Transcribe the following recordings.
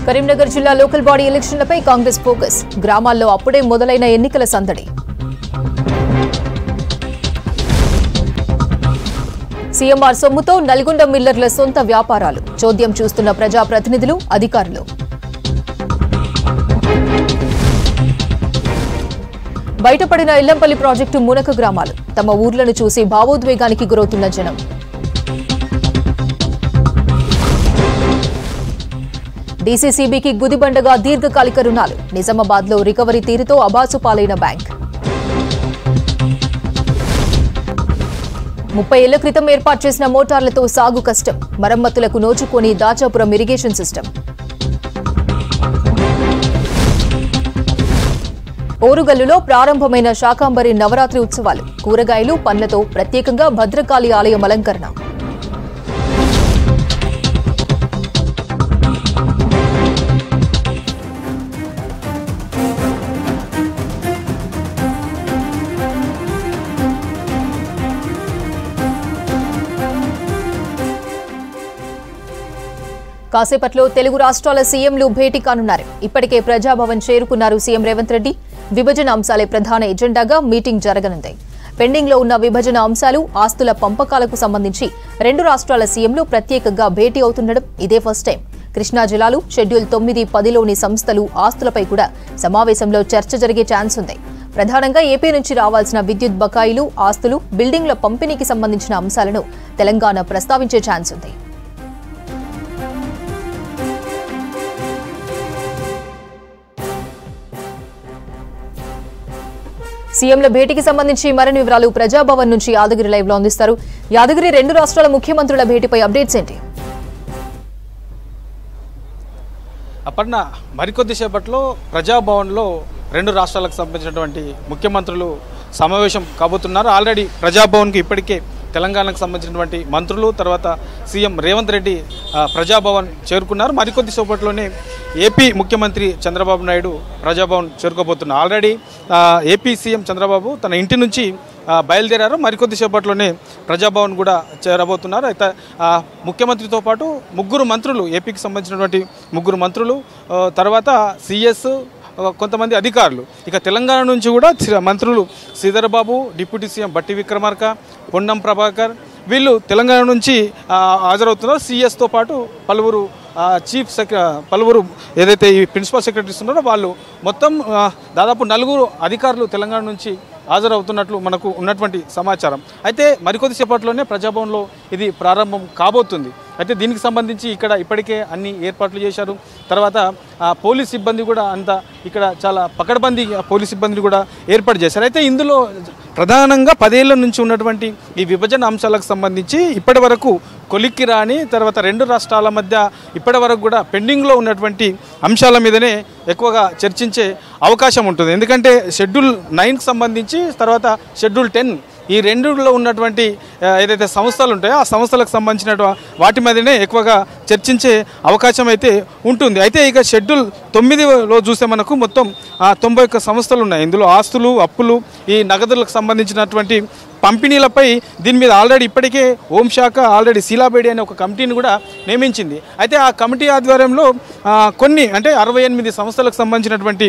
కరీంనగర్ జిల్లా local body ఎలక్షన్లపై Congress focus గ్రామాల్లో అప్పుడే మొదలైన ఎన్నికల సందడి సీఎంఆర్ సొమ్ముతో నల్గొండ మిల్లర్ల సొంత వ్యాపారాలు చోద్యం చూస్తున్న ప్రజాప్రతినిధులు అధికారులు బయటపడిన ఇల్లంపల్లి ప్రాజెక్టు మునక గ్రామాలు తమ ఊర్లను చూసి భావోద్వేగానికి గురవుతున్న జనం డీసీసీబీకి గుదిబండగా దీర్ఘకాలిక రుణాలు నిజామాబాద్లో రికవరీ తీరుతో అబాసు పాలైన బ్యాంక్ ముప్పై ఏళ్ల క్రితం ఏర్పాటు చేసిన మోటార్లతో సాగు కష్టం మరమ్మతులకు నోచుకొని దాచాపురం ఇరిగేషన్ సిస్టమ్ ఓరుగల్లులో ప్రారంభమైన శాకాంబరి నవరాత్రి ఉత్సవాలు కూరగాయలు పండ్లతో ప్రత్యేకంగా భద్రకాళి ఆలయం అలంకరణ కాసేపట్లో తెలుగు రాష్ట్రాల సీఎంలు భేటీ కానున్నారు ఇప్పటికే ప్రజాభవన్ చేరుకున్నారు సీఎం రేవంత్ రెడ్డి విభజన అంశాలే ప్రధాన ఎజెండాగా మీటింగ్ జరగనుంది పెండింగ్ లో ఉన్న విభజన అంశాలు ఆస్తుల పంపకాలకు సంబంధించి రెండు రాష్ట్రాల సీఎంలు ప్రత్యేకంగా భేటీ అవుతుండడం ఇదే ఫస్ట్ టైం కృష్ణా జిల్లాలు షెడ్యూల్ తొమ్మిది పదిలోని సంస్థలు ఆస్తులపై కూడా సమావేశంలో చర్చ జరిగే ఛాన్స్ ఉంది ప్రధానంగా ఏపీ నుంచి రావాల్సిన విద్యుత్ బకాయిలు ఆస్తులు బిల్డింగ్ల పంపిణీకి సంబంధించిన అంశాలను తెలంగాణ ప్రస్తావించే ఛాన్స్ ఉంది సీఎంల భేటీకి సంబంధించి మరిన్ని వివరాలు ప్రజాభవన్ నుంచి యాదగిరి లైవ్ లో అందిస్తారు యాదగిరి రెండు రాష్ట్రాల ముఖ్యమంత్రుల భేటీపై అప్డేట్స్ ఏంటి అపర్ణ మరికొద్ది సేపట్లో ప్రజాభవన్లో రెండు రాష్ట్రాలకు సంబంధించినటువంటి ముఖ్యమంత్రులు సమావేశం కాబోతున్నారు ఆల్రెడీ ప్రజాభవన్కి ఇప్పటికే తెలంగాణకు సంబంధించినటువంటి మంత్రులు తర్వాత సీఎం రేవంత్ రెడ్డి ఆ, ప్రజాభవన్ చేరుకున్నారు మరికొద్ది సేపట్లోనే ఏపీ ముఖ్యమంత్రి చంద్రబాబు నాయుడు ప్రజాభవన్ చేరుకోబోతున్నారు ఆల్రెడీ ఆ, ఏపీ సీఎం చంద్రబాబు తన ఇంటి నుంచి ఆ, బయలుదేరారు మరికొద్ది సేపట్లోనే ప్రజాభవన్ కూడా చేరబోతున్నారు అయితే ఆ, ముఖ్యమంత్రితో పాటు ముగ్గురు మంత్రులు ఏపీకి సంబంధించినటువంటి ముగ్గురు మంత్రులు ఆ, తర్వాత సిఎస్ కొంతమంది అధికారులు ఇక తెలంగాణ నుంచి కూడా శ్రీ- మంత్రులు శ్రీధర్ బాబు డిప్యూటీ సీఎం బట్టి విక్రమార్క పొన్నం ప్రభాకర్ వీళ్ళు తెలంగాణ నుంచి ఆ, హాజరవుతున్నారు సిఎస్తో పాటు పలువురు ఆ, చీఫ్ సెక్ర పలువురు ఏదైతే ఈ ప్రిన్సిపల్ సెక్రటరీస్ ఉన్నారో వాళ్ళు మొత్తం ఆ, దాదాపు నలుగురు అధికారులు తెలంగాణ నుంచి హాజరవుతున్నట్లు మనకు ఉన్నటువంటి సమాచారం అయితే మరికొద్ది సేపట్లోనే ప్రజాభవన్లో ఇది ప్రారంభం కాబోతుంది అయితే దీనికి సంబంధించి ఇక్కడ ఇప్పటికే అన్ని ఏర్పాట్లు చేశారు తర్వాత ఆ, పోలీస్ సిబ్బంది కూడా అంత ఇక్కడ చాలా పకడ్బందీ పోలీస్ సిబ్బందిని కూడా ఏర్పాటు చేశారు అయితే ఇందులో ప్రధానంగా పదేళ్ల నుంచి ఉన్నటువంటి ఈ విభజన అంశాలకు సంబంధించి ఇప్పటి వరకు కొలిక్కి రాని తర్వాత రెండు రాష్ట్రాల మధ్య ఇప్పటి వరకు కూడా పెండింగ్లో ఉన్నటువంటి అంశాల మీదనే ఎక్కువగా చర్చించే అవకాశం ఉంటుంది ఎందుకంటే షెడ్యూల్ నైన్కి సంబంధించి తర్వాత షెడ్యూల్ టెన్ ఈ రెండులో ఉన్నటువంటి ఆ, ఏదైతే సంస్థలు ఉంటాయో ఆ సంస్థలకు సంబంధించిన వాటి మీదనే ఎక్కువగా చర్చించే అవకాశం అయితే ఉంటుంది అయితే ఇక షెడ్యూల్ తొమ్మిదిలో చూస్తే మనకు మొత్తం ఆ, తొంభై ఒక్క సంస్థలు ఉన్నాయి ఇందులో ఆస్తులు అప్పులు ఈ నగదులకు సంబంధించినటువంటి పంపిణీలపై దీని మీద ఆల్రెడీ ఇప్పటికే హోంశాఖ ఆల్రెడీ శీలాబేడి అనే ఒక కమిటీని కూడా నియమించింది అయితే ఆ కమిటీ ఆధ్వర్యంలో ఆ, కొన్ని అంటే అరవై ఎనిమిది సంస్థలకు సంబంధించినటువంటి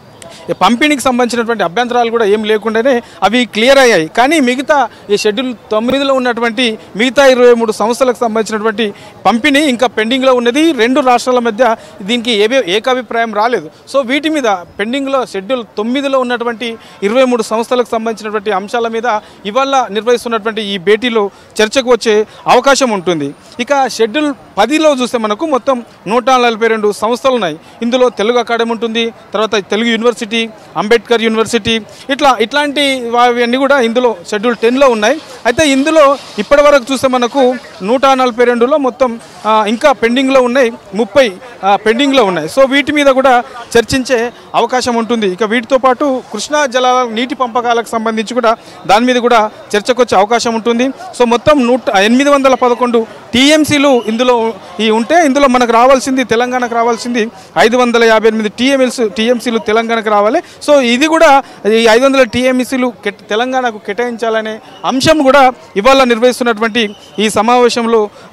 ఈ పంపిణీకి సంబంధించినటువంటి అభ్యంతరాలు కూడా ఏం లేకుండానే అవి క్లియర్ అయ్యాయి కానీ మిగతా ఈ షెడ్యూల్ తొమ్మిదిలో ఉన్నటువంటి మిగతా ఇరవై మూడు సంస్థలకు సంబంధించినటువంటి పంపిణీ ఇంకా పెండింగ్లో ఉన్నది రెండు రాష్ట్రాల మధ్య దీనికి ఏవే ఏకాభిప్రాయం రాలేదు సో వీటి మీద పెండింగ్లో షెడ్యూల్ తొమ్మిదిలో ఉన్నటువంటి ఇరవై మూడు సంస్థలకు సంబంధించినటువంటి అంశాల మీద ఇవాళ నిర్వహిస్తున్నటువంటి ఈ భేటీలో చర్చకు వచ్చే అవకాశం ఉంటుంది ఇక షెడ్యూల్ పదిలో చూస్తే మనకు మొత్తం నూట నలభై రెండు సంస్థలు ఉన్నాయి ఇందులో తెలుగు అకాడమీ ఉంటుంది తర్వాత తెలుగు యూనివర్సిటీ అంబేద్కర్ యూనివర్సిటీ ఇట్లా ఇట్లాంటి అన్నీ కూడా ఇందులో షెడ్యూల్ టెన్లో ఉన్నాయి అయితే ఇందులో ఇప్పటి వరకు చూస్తే మనకు నూట నలభై రెండులో మొత్తం ఆ, ఇంకా పెండింగ్లో ఉన్నాయి ముప్పై ఆ, పెండింగ్లో ఉన్నాయి సో వీటి మీద కూడా చర్చించే అవకాశం ఉంటుంది ఇక వీటితో పాటు కృష్ణా జలాల నీటి పంపకాలకు సంబంధించి కూడా దాని మీద కూడా చర్చకు వచ్చే అవకాశం ఉంటుంది సో మొత్తం నూట ఎనిమిది వందల పదకొండు టీఎంసీలు ఇందులో ఈ ఉంటే ఇందులో మనకు రావాల్సింది తెలంగాణకు రావాల్సింది ఐదు వందల యాభై ఎనిమిది టీఎంఎల్స్ టీఎంసీలు తెలంగాణకు రావాలి సో ఇది కూడా ఈ ఐదు వందల టీఎంసీలు తెలంగాణకు కేటాయించాలనే అంశం కూడా ఇవాళ నిర్వహిస్తున్నటువంటి ఈ సమావేశంలో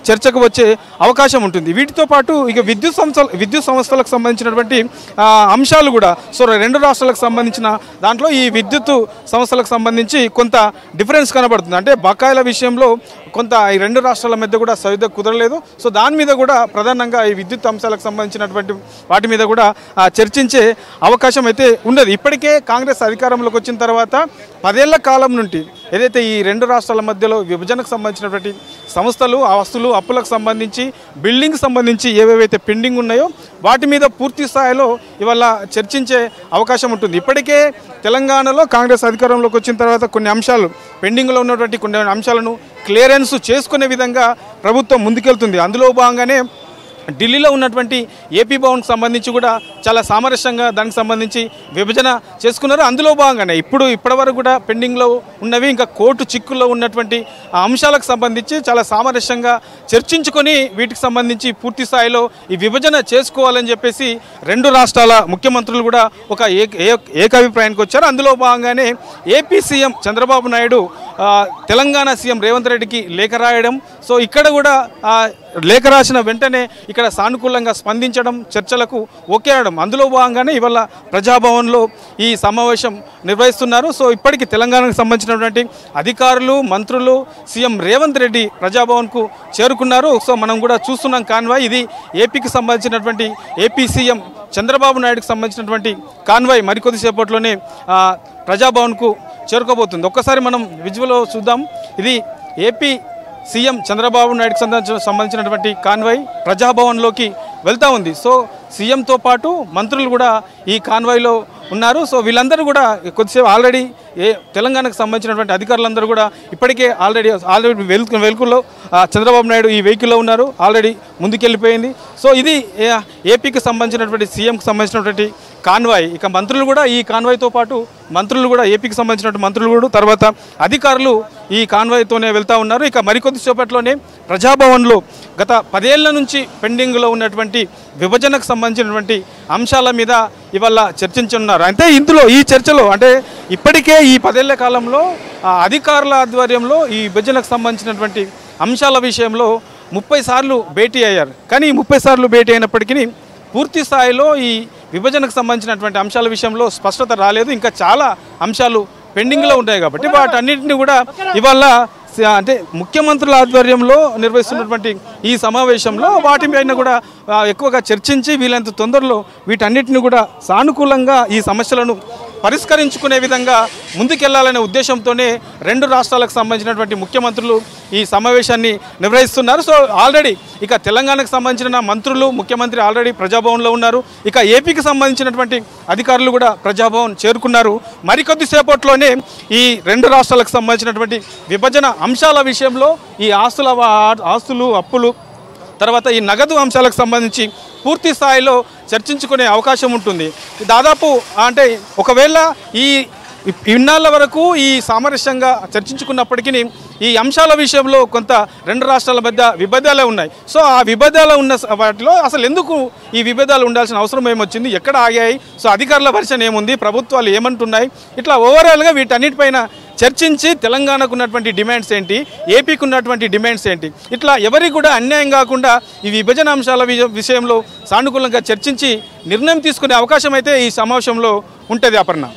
చర్చకు వచ్చే అవకాశం ఉంటుంది వీటితో పాటు ఇక విద్యుత్ సంస్థల విద్యుత్ సంస్థలకు సంబంధించినటువంటి ఆ, అంశాలు కూడా సో రెండు రాష్ట్రాలకు సంబంధించిన దాంట్లో ఈ విద్యుత్ సంస్థలకు సంబంధించి కొంత డిఫరెన్స్ కనబడుతుంది అంటే బకాయిల విషయంలో కొంత ఈ రెండు రాష్ట్రాల మధ్య కూడా సవిధ కుదరలేదు సో దాని మీద కూడా ప్రధానంగా ఈ విద్యుత్ అంశాలకు సంబంధించినటువంటి వాటి మీద కూడా ఆ, చర్చించే అవకాశం అయితే ఉండదు ఇప్పటికే కాంగ్రెస్ అధికారంలోకి వచ్చిన తర్వాత పదేళ్ల కాలం నుండి ఏదైతే ఈ రెండు రాష్ట్రాల మధ్యలో విభజనకు సంబంధించినటువంటి సంస్థలు ఆస్తులు అప్పులకు సంబంధించి బిల్డింగ్ సంబంధించి ఏవేవైతే పెండింగ్ ఉన్నాయో వాటి మీద పూర్తి స్థాయిలో ఇవాళ చర్చించే అవకాశం ఉంటుంది ఇప్పటికే తెలంగాణలో కాంగ్రెస్ అధికారంలోకి వచ్చిన తర్వాత కొన్ని అంశాలు పెండింగ్లో ఉన్నటువంటి కొన్ని అంశాలను క్లియరెన్స్ చేసుకునే విధంగా ప్రభుత్వం ముందుకెళ్తుంది అందులో భాగంగానే ఢిల్లీలో ఉన్నటువంటి ఏపీ భవన్కి సంబంధించి కూడా చాలా సామరస్యంగా దానికి సంబంధించి విభజన చేసుకున్నారు అందులో భాగంగానే ఇప్పుడు ఇప్పటివరకు కూడా పెండింగ్లో ఉన్నవి ఇంకా కోర్టు చిక్కుల్లో ఉన్నటువంటి ఆ అంశాలకు సంబంధించి చాలా సామరస్యంగా చర్చించుకొని వీటికి సంబంధించి పూర్తి స్థాయిలో ఈ విభజన చేసుకోవాలని చెప్పేసి రెండు రాష్ట్రాల ముఖ్యమంత్రులు కూడా ఒక ఏక- ఏ- ఏకాభిప్రాయానికి వచ్చారు అందులో భాగంగానే ఏపీ సీఎం చంద్రబాబు నాయుడు ఆ, తెలంగాణ సీఎం రేవంత్ రెడ్డికి లేఖ రాయడం సో ఇక్కడ కూడా ఆ, లేఖ రాసిన వెంటనే ఇక్కడ సానుకూలంగా స్పందించడం చర్చలకు ఓకే అనడం అందులో భాగంగానే ఇవాళ ప్రజాభవన్లో ఈ సమావేశం నిర్వహిస్తున్నారు సో ఇప్పటికి తెలంగాణకు సంబంధించినటువంటి అధికారులు మంత్రులు సీఎం రేవంత్ రెడ్డి ప్రజాభవన్కు చేరుకున్నారు సో మనం కూడా చూస్తున్నాం కాన్వాయ్ ఇది ఏపీకి సంబంధించినటువంటి ఏపీ సీఎం చంద్రబాబు నాయుడుకి సంబంధించినటువంటి కాన్వాయ్ మరికొద్దిసేపట్లోనే ఆ, ప్రజాభవన్కు చేరుకోబోతుంది ఒక్కసారి మనం విజువల్లో చూద్దాం ఇది ఏపీ సీఎం చంద్రబాబు నాయుడుకి సంబంధించిన సంబంధించినటువంటి కాన్వాయ్ ప్రజాభవన్లోకి వెళ్తా ఉంది సో సీఎంతో పాటు మంత్రులు కూడా ఈ కాన్వాయ్లో ఉన్నారు సో వీళ్ళందరూ కూడా కొద్దిసేపు ఆల్రెడీ ఏ తెలంగాణకు సంబంధించినటువంటి అధికారులందరూ కూడా ఇప్పటికే ఆల్రెడీ ఆల్రెడీ వెహికల్ వెహికల్లో ఆ, చంద్రబాబు నాయుడు ఈ వెహికల్లో ఉన్నారు ఆల్రెడీ ముందుకెళ్ళిపోయింది సో ఇది ఏ- ఏపీకి సంబంధించినటువంటి సీఎంకి సంబంధించినటువంటి కాన్వాయ్ ఇక మంత్రులు కూడా ఈ కాన్వాయ్తో పాటు మంత్రులు కూడా ఏపీకి సంబంధించినటువంటి మంత్రులు కూడా తర్వాత అధికారులు ఈ కాన్వాయ్తోనే వెళ్తా ఉన్నారు ఇక మరికొద్ది సేపట్లోనే ప్రజాభవన్లో గత పదేళ్ల నుంచి పెండింగ్లో ఉన్నటువంటి విభజనకు సంబంధించినటువంటి అంశాల మీద ఇవాళ చర్చించున్నారు అంటే ఇందులో ఈ చర్చలో అంటే ఇప్పటికే ఈ పదేళ్ల కాలంలో ఆ, అధికారుల ఆధ్వర్యంలో ఈ విభజనకు సంబంధించినటువంటి అంశాల విషయంలో ముప్పై సార్లు భేటీ అయ్యారు కానీ ఈ ముప్పై సార్లు భేటీ అయినప్పటికీ పూర్తి స్థాయిలో ఈ విభజనకు సంబంధించినటువంటి అంశాల విషయంలో స్పష్టత రాలేదు ఇంకా చాలా అంశాలు పెండింగ్లో ఉంటాయి కాబట్టి వాటన్నిటిని కూడా ఇవాళ స- అంటే ముఖ్యమంత్రుల ఆధ్వర్యంలో నిర్వహిస్తున్నటువంటి ఈ సమావేశంలో వాటి పైన కూడా ఆ, ఎక్కువగా చర్చించి వీలంత తొందరలో వీటన్నిటిని కూడా సానుకూలంగా ఈ సమస్యలను పరిష్కరించుకునే విధంగా ముందుకెళ్లాలనే ఉద్దేశంతోనే రెండు రాష్ట్రాలకు సంబంధించినటువంటి ముఖ్యమంత్రులు ఈ సమావేశాన్ని నిర్వహిస్తున్నారు సో ఆల్రెడీ ఇక తెలంగాణకు సంబంధించిన మంత్రులు ముఖ్యమంత్రి ఆల్రెడీ ప్రజాభవన్లో ఉన్నారు ఇక ఏపీకి సంబంధించినటువంటి అధికారులు కూడా ప్రజాభవన్ చేరుకున్నారు మరికొద్ది సేపట్లోనే ఈ రెండు రాష్ట్రాలకు సంబంధించినటువంటి విభజన అంశాల విషయంలో ఈ ఆస్తుల ఆస్తులు అప్పులు తర్వాత ఈ నగదు అంశాలకు సంబంధించి పూర్తి స్థాయిలో చర్చించుకునే అవకాశం ఉంటుంది దాదాపు అంటే ఒకవేళ ఈ ఇన్నాళ్ళ వరకు ఈ సామరస్యంగా చర్చించుకున్నప్పటికీ ఈ అంశాల విషయంలో కొంత రెండు రాష్ట్రాల మధ్య విభేదాలే ఉన్నాయి సో ఆ విభేదాలు ఉన్న స- వాటిలో అసలు ఎందుకు ఈ విభేదాలు ఉండాల్సిన అవసరం ఏమొచ్చింది ఎక్కడ ఆగాయి సో అధికారుల వర్షన్ ఏముంది ప్రభుత్వాలు ఏమంటున్నాయి ఇట్లా ఓవరాల్గా వీటన్నిటిపైన చర్చించి తెలంగాణకు ఉన్నటువంటి డిమాండ్స్ ఏంటి ఏపీకి ఉన్నటువంటి డిమాండ్స్ ఏంటి ఇట్లా ఎవరికి కూడా అన్యాయం కాకుండా ఈ విభజన అంశాల విజ- విషయంలో సానుకూలంగా చర్చించి నిర్ణయం తీసుకునే అవకాశం అయితే ఈ సమావేశంలో ఉంటుంది అపర్ణ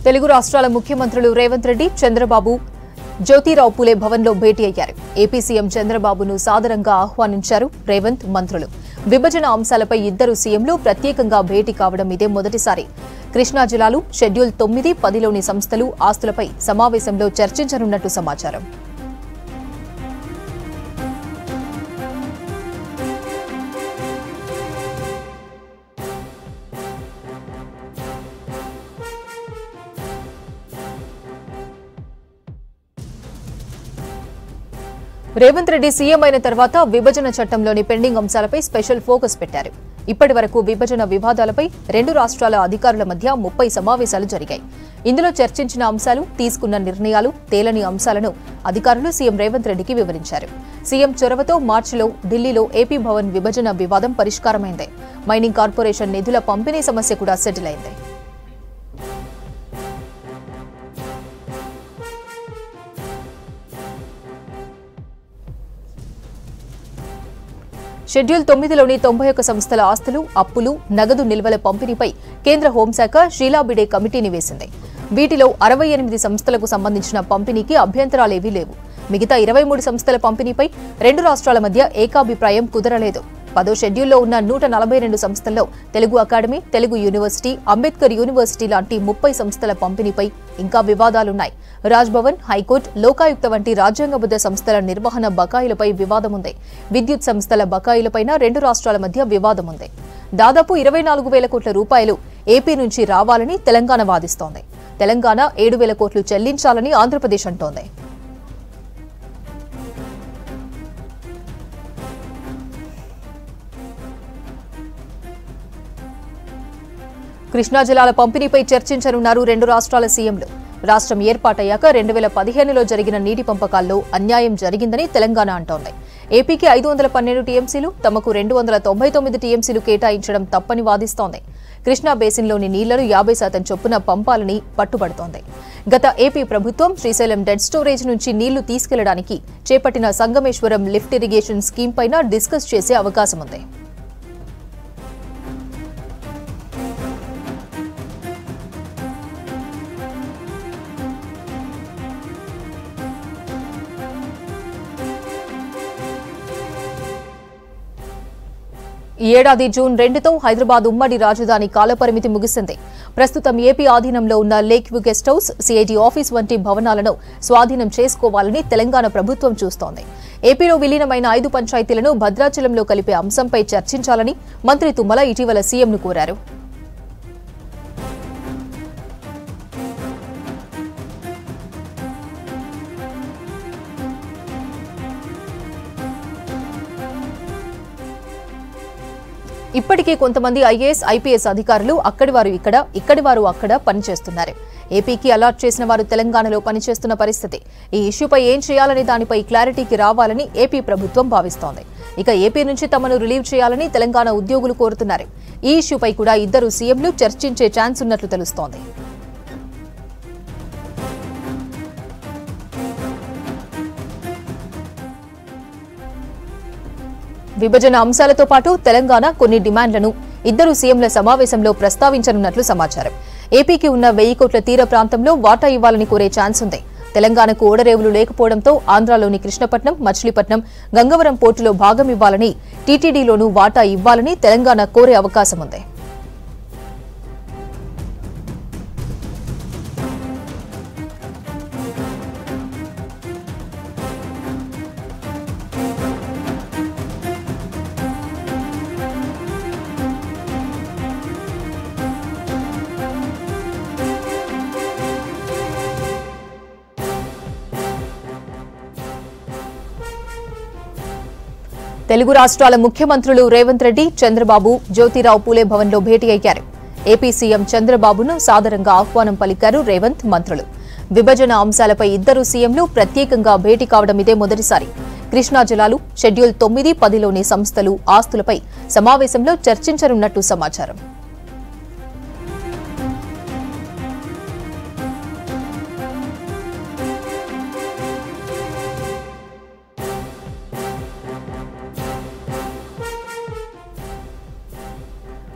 తెలుగు రాష్ట్రాల ముఖ్యమంత్రులు రేవంత్ రెడ్డి చంద్రబాబు జ్యోతిరావు పూలే భవన్లో భేటీ అయ్యారు ఏపీ సీఎం చంద్రబాబును సాదరంగా ఆహ్వానించారు రేవంత్ మంత్రులు విభజన అంశాలపై ఇద్దరు సీఎంలు ప్రత్యేకంగా భేటీ కావడం ఇదే మొదటిసారి కృష్ణా జిల్లాలు షెడ్యూల్ తొమ్మిది పదిలోని సంస్థలు ఆస్తులపై సమావేశంలో చర్చించనున్నట్టు సమాచారం రేవంత్ రెడ్డి సీఎం అయిన తర్వాత విభజన చట్టంలోని పెండింగ్ అంశాలపై స్పెషల్ ఫోకస్ పెట్టారు ఇప్పటి వరకు విభజన వివాదాలపై రెండు రాష్ట్రాల అధికారుల మధ్య ముప్పై సమావేశాలు జరిగాయి ఇందులో చర్చించిన అంశాలు తీసుకున్న నిర్ణయాలు తేలని అంశాలను అధికారులు సీఎం రేవంత్ రెడ్డికి వివరించారు సీఎం చొరవతో మార్చిలో ఢిల్లీలో ఏపీ భవన్ విభజన వివాదం పరిష్కారమైంది మైనింగ్ కార్పొరేషన్ నిధుల పంపిణీ సమస్య కూడా సెటిల్ అయింది షెడ్యూల్ తొమ్మిదిలోని తొంభై ఒక్క సంస్థల ఆస్తులు అప్పులు నగదు నిల్వల పంపిణీపై కేంద్ర హోంశాఖ షీలాబిడే కమిటీని వేసింది వీటిలో అరవై ఎనిమిది సంస్థలకు సంబంధించిన పంపిణీకి అభ్యంతరాలేవీ లేవు మిగతా ఇరవై మూడు సంస్థల పంపిణీపై రెండు రాష్ట్రాల మధ్య ఏకాభిప్రాయం కుదరలేదు పదో షెడ్యూల్లో ఉన్న నూట నలభై రెండు సంస్థల్లో Telugu academy Telugu university Ambedkar university లాంటి ముప్పై సంస్థల పంపిణీపై ఇంకా వివాదాలున్నాయి రాజ్భవన్ హైకోర్టు లోకాయుక్త వంటి రాజ్యాంగబద్ధ సంస్థల నిర్వహణ బకాయిలపై వివాదముంది విద్యుత్ సంస్థల బకాయిలపైన రెండు రాష్ట్రాల మధ్య వివాదముంది దాదాపు ఇరవై నాలుగు వేల కోట్ల రూపాయలు ఏపీ నుంచి రావాలని తెలంగాణ వాదిస్తోంది తెలంగాణ ఏడు వేల కోట్లు చెల్లించాలని ఆంధ్రప్రదేశ్ అంటోంది కృష్ణా జలాల పంపిణీపై చర్చించనున్నారు రెండు రాష్ట్రాల సీఎంలు రాష్ట్రం ఏర్పాటయ్యాక రెండు వేల పదిహేనులో జరిగిన నీటి పంపకాల్లో అన్యాయం జరిగిందని తెలంగాణ అంటోంది ఏపీకి ఐదు వందల పన్నెండు టీఎంసీలు తమకు రెండు వందల తొంభై తొమ్మిది టీఎంసీలు కేటాయించడం తప్పని వాదిస్తోంది కృష్ణా బేసిన్లోని నీళ్లను యాభై శాతం చొప్పున పంపాలని పట్టుబడుతోంది గత ఏపీ ప్రభుత్వం శ్రీశైలం డెడ్ స్టోరేజ్ నుంచి నీళ్లు తీసుకెళ్లడానికి చేపట్టిన సంగమేశ్వరం లిఫ్ట్ ఇరిగేషన్ స్కీమ్ పైన డిస్కస్ చేసే అవకాశం ఉంది ఈ ఏడాది జూన్ రెండుతో హైదరాబాద్ ఉమ్మడి రాజధాని కాలపరిమితి ముగిసింది ప్రస్తుతం ఏపీ ఆధీనంలో ఉన్న lake view guest house CIT office వంటి భవనాలను స్వాధీనం చేసుకోవాలని తెలంగాణ ప్రభుత్వం చూస్తోంది ఏపీలో విలీనమైన ఐదు పంచాయతీలను భద్రాచలంలో కలిపే అంశంపై చర్చించాలని మంత్రి తుమ్మల ఇటీవల సీఎంను కోరారు ఇప్పటికే కొంతమంది ఐఏఎస్ ఐపీఎస్ అధికారులు అక్కడి వారు ఇక్కడ ఇక్కడి వారు అక్కడ పనిచేస్తున్నారు ఏపీకి అలాట్ చేసిన వారు తెలంగాణలో పనిచేస్తున్న పరిస్థితి ఈ ఇష్యూపై ఏం చేయాలనే దానిపై క్లారిటీకి రావాలని ఏపీ ప్రభుత్వం భావిస్తోంది ఇక ఏపీ నుంచి తమను రిలీవ్ చేయాలని తెలంగాణ ఉద్యోగులు కోరుతున్నారు ఈ ఇష్యూపై కూడా ఇద్దరు సీఎంలు చర్చించే ఛాన్స్ ఉన్నట్లు తెలుస్తోంది విభజన అంశాలతో పాటు తెలంగాణ కొన్ని డిమాండ్లను ఇద్దరు సీఎంల సమావేశంలో ప్రస్తావించనున్నట్లు సమాచారం ఏపీకి ఉన్న వెయ్యి కోట్ల తీర ప్రాంతంలో వాటా ఇవ్వాలని కోరే ఛాన్స్ ఉంది తెలంగాణకు ఓడరేవులు లేకపోవడంతో ఆంధ్రాలోని కృష్ణపట్నం మచిలీపట్నం గంగవరం పోర్టులో భాగం ఇవ్వాలని టీటీడీలోనూ వాటా ఇవ్వాలని తెలంగాణ కోరే అవకాశం ఉంది తెలుగు రాష్ట్రాల ముఖ్యమంత్రులు రేవంత్ రెడ్డి చంద్రబాబు జ్యోతిరావు పూలే భవన్లో భేటీ అయ్యారు ఏపీ సీఎం చంద్రబాబును సాదరంగా ఆహ్వానం పలికారు రేవంత్ మంత్రులు విభజన అంశాలపై ఇద్దరు సీఎంలు ప్రత్యేకంగా భేటీ కావడం ఇదే మొదటిసారి కృష్ణా జలాలు షెడ్యూల్ తొమ్మిది పదిలోని సంస్థలు ఆస్తులపై సమావేశంలో చర్చించనున్నట్టు సమాచారం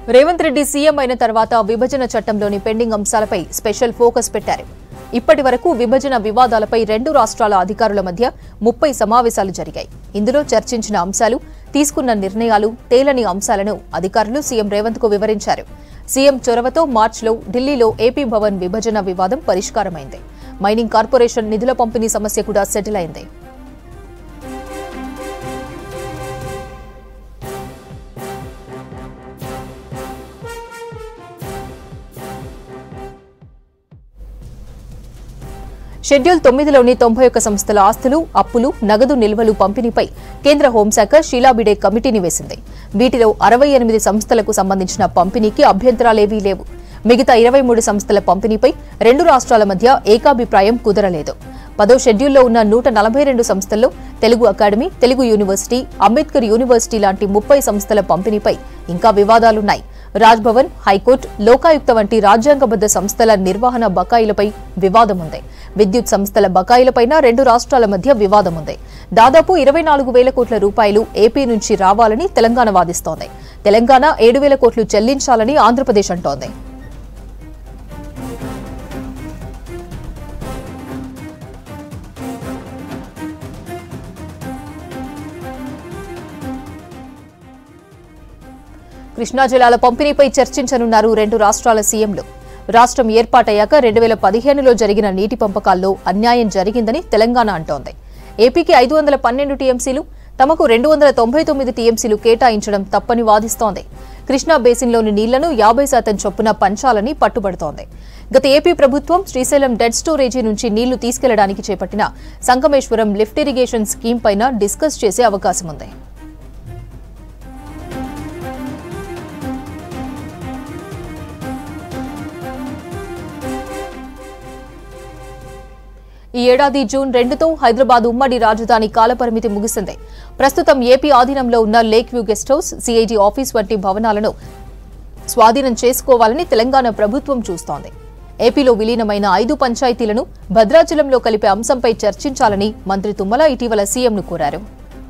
రేవంత్ రెడ్డి సీఎం అయిన తర్వాత విభజన చట్టంలోని పెండింగ్ అంశాలపై స్పెషల్ ఫోకస్ పెట్టారు ఇప్పటి వరకు విభజన వివాదాలపై రెండు రాష్ట్రాల అధికారుల మధ్య ముప్పై సమావేశాలు జరిగాయి ఇందులో చర్చించిన అంశాలు తీసుకున్న నిర్ణయాలు తేలని అంశాలను అధికారులు సీఎం రేవంత్ కు వివరించారు సీఎం చొరవతో మార్చిలో ఢిల్లీలో ఏపీ భవన్ విభజన వివాదం పరిష్కారమైంది మైనింగ్ కార్పొరేషన్ నిధుల పంపిణీ సమస్య కూడా సెటిల్ అయింది షెడ్యూల్ తొమ్మిదిలోని తొంభై ఒక్క సంస్థల ఆస్తులు అప్పులు నగదు నిల్వలు పంపిణీపై కేంద్ర హోంశాఖ షీలాబిడే కమిటీని వేసింది వీటిలో అరవై ఎనిమిది సంస్థలకు సంబంధించిన పంపిణీకి అభ్యంతరాలేవీ లేవు మిగతా ఇరవై మూడు సంస్థల పంపిణీపై రెండు రాష్ట్రాల మధ్య ఏకాభిప్రాయం కుదరలేదు పదో షెడ్యూల్లో ఉన్న నూట నలభై రెండు సంస్థల్లో Telugu academy Telugu university Ambedkar university లాంటి ముప్పై సంస్థల పంపిణీపై ఇంకా వివాదాలున్నాయి రాజ్భవన్ హైకోర్టు లోకాయుక్త వంటి రాజ్యాంగబద్ద సంస్థల నిర్వహణ బకాయిలపై వివాదం ఉంది విద్యుత్ సంస్థల బకాయిలపైన రెండు రాష్ట్రాల మధ్య వివాదం ఉంది దాదాపు ఇరవై నాలుగు వేల కోట్ల రూపాయలు ఏపీ నుంచి రావాలని తెలంగాణ వాదిస్తోంది తెలంగాణ ఏడు వేల కోట్లు చెల్లించాలని ఆంధ్రప్రదేశ్ అంటోంది కృష్ణా జిల్లాల పంపిణీపై చర్చించనున్నారు రెండు రాష్ట్రాల సీఎంలు రాష్ట్రం ఏర్పాటయ్యాక రెండు వేల పదిహేనులో జరిగిన నీటి పంపకాల్లో అన్యాయం జరిగిందని తెలంగాణ అంటోంది ఏపీకి ఐదు వందల పన్నెండు టీఎంసీలు తమకు రెండు వందల తొంభై తొమ్మిది టీఎంసీలు కేటాయించడం తప్పని వాదిస్తోంది కృష్ణా బేసిన్లోని నీళ్లను యాభై శాతం చొప్పున పంచాలని పట్టుబడుతోంది గత ఏపీ ప్రభుత్వం శ్రీశైలం డెడ్ స్టోరేజీ నుంచి నీళ్లు తీసుకెళ్లడానికి చేపట్టిన సంగమేశ్వరం లిఫ్ట్ ఇరిగేషన్ స్కీమ్ పైన డిస్కస్ చేసే అవకాశం ఉంది ఈ ఏడాది జూన్ రెండుతో హైదరాబాద్ ఉమ్మడి రాజధాని కాలపరిమితి ముగిసింది ప్రస్తుతం ఏపీ ఆధీనంలో ఉన్న lake view guest house CID office వంటి భవనాలను స్వాధీనం చేసుకోవాలని తెలంగాణ ప్రభుత్వం చూస్తోంది ఏపీలో విలీనమైన ఐదు పంచాయతీలను భద్రాచలంలో కలిపే అంశంపై చర్చించాలని మంత్రి తుమ్మల ఇటీవల సీఎంను కోరారు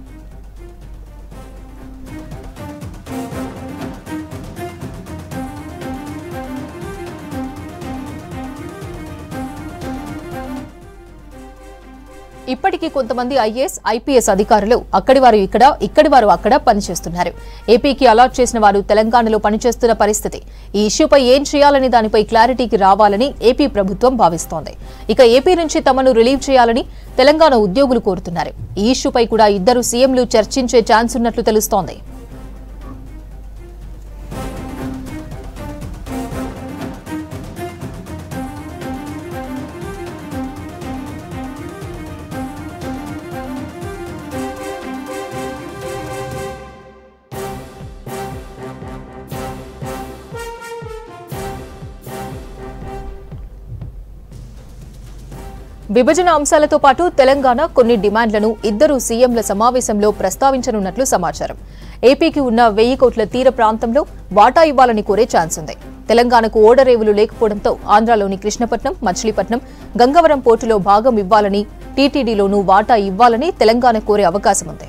ఇప్పటికీ కొంతమంది ఐఏఎస్ ఐపీఎస్ అధికారులు అక్కడి వారు ఇక్కడ ఇక్కడి వారు అక్కడ పనిచేస్తున్నారు ఏపీకి అలాట్ చేసిన వారు తెలంగాణలో పనిచేస్తున్న పరిస్థితి ఈ ఇష్యూపై ఏం చేయాలని దానిపై క్లారిటీకి రావాలని ఏపీ ప్రభుత్వం భావిస్తోంది ఇక ఏపీ నుంచి తమను రిలీవ్ చేయాలని తెలంగాణ ఉద్యోగులు కోరుతున్నారు ఈ ఇష్యూపై కూడా ఇద్దరు సీఎంలు చర్చించే ఛాన్స్ ఉన్నట్లు తెలుస్తోంది విభజన అంశాలతో పాటు తెలంగాణ కొన్ని డిమాండ్లను ఇద్దరు సీఎంల సమావేశంలో ప్రస్తావించనున్నట్లు సమాచారం ఏపీకి ఉన్న వెయ్యి కోట్ల తీర ప్రాంతంలో వాటా ఇవ్వాలని కోరే ఛాన్స్ ఉంది తెలంగాణకు ఓడరేవులు లేకపోవడంతో ఆంధ్రాలోని కృష్ణపట్నం మచిలీపట్నం గంగవరం పోర్టులో భాగం ఇవ్వాలని టీటీడీలోనూ వాటా ఇవ్వాలని తెలంగాణ కోరే అవకాశం ఉంది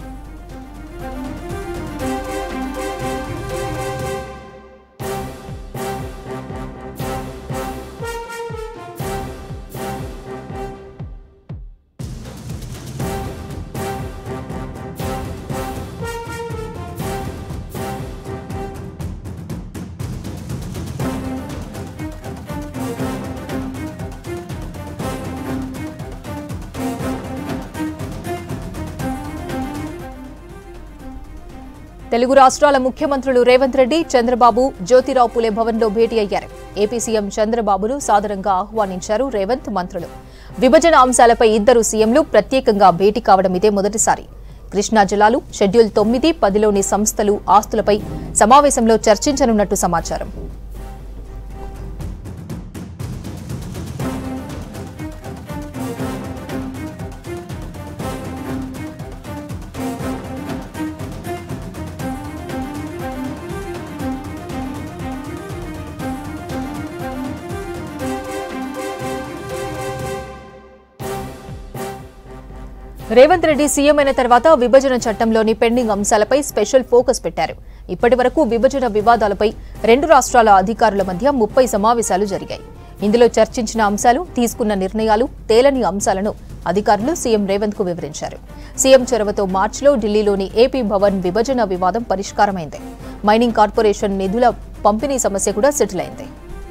తెలుగు రాష్ట్రాల ముఖ్యమంత్రులు రేవంత్ రెడ్డి చంద్రబాబు జ్యోతిరావు పులే భవన్లో భేటీ అయ్యారు ఏపీ సీఎం చంద్రబాబును సాదరంగా ఆహ్వానించారు రేవంత్ మంత్రులు విభజన అంశాలపై ఇద్దరు సీఎంలు ప్రత్యేకంగా భేటీ కావడం ఇదే మొదటిసారి కృష్ణా జిల్లాలు షెడ్యూల్ తొమ్మిది పదిలోని సంస్థలు ఆస్తులపై సమావేశంలో చర్చించనున్నట్టు సమాచారం రేవంత్ రెడ్డి సీఎం అయిన తర్వాత విభజన చట్టంలోని పెండింగ్ అంశాలపై స్పెషల్ ఫోకస్ పెట్టారు ఇప్పటి వరకు విభజన వివాదాలపై రెండు రాష్ట్రాల అధికారుల మధ్య ముప్పై సమావేశాలు జరిగాయి ఇందులో చర్చించిన అంశాలు తీసుకున్న నిర్ణయాలు తేలని అంశాలను అధికారులు సీఎం రేవంత్ కు వివరించారు సీఎం చొరవతో మార్చిలో ఢిల్లీలోని ఏపీ భవన్ విభజన వివాదం పరిష్కారమైంది మైనింగ్ కార్పొరేషన్ నిధుల పంపిణీ సమస్య కూడా సెటిల్ అయింది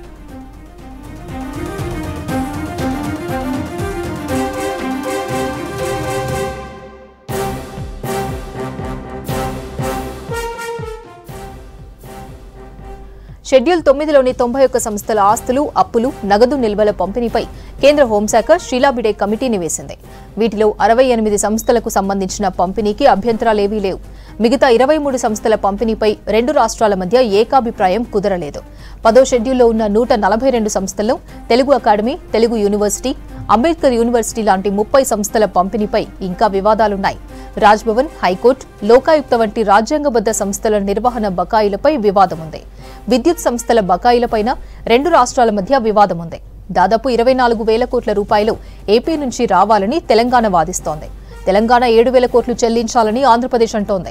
షెడ్యూల్ తొమ్మిదిలోని తొంభై ఒక్క సంస్థల ఆస్తులు అప్పులు నగదు నిల్వల పంపిణీపై కేంద్ర హోంశాఖ షీలాబిడే కమిటీని వేసింది వీటిలో అరవై ఎనిమిది సంస్థలకు సంబంధించిన పంపిణీకి అభ్యంతరాలేవీ లేవు మిగతా ఇరవై మూడు సంస్థల పంపిణీపై రెండు రాష్ట్రాల మధ్య ఏకాభిప్రాయం కుదరలేదు పదో షెడ్యూల్లో ఉన్న నూట నలభై రెండు సంస్థల్లో Telugu academy Telugu university Ambedkar university లాంటి ముప్పై సంస్థల పంపిణీపై ఇంకా వివాదాలున్నాయి రాజ్భవన్ హైకోర్టు లోకాయుక్త వంటి రాజ్యాంగబద్ద సంస్థల నిర్వహణ బకాయిలపై వివాదం ఉంది విద్యుత్ సంస్థల బకాయిలపైన రెండు రాష్ట్రాల మధ్య వివాదం ఉంది దాదాపు ఇరవై నాలుగు వేల కోట్ల రూపాయలు ఏపీ నుంచి రావాలని తెలంగాణ వాదిస్తోంది తెలంగాణ ఏడు వేల కోట్లు చెల్లించాలని ఆంధ్రప్రదేశ్ అంటోంది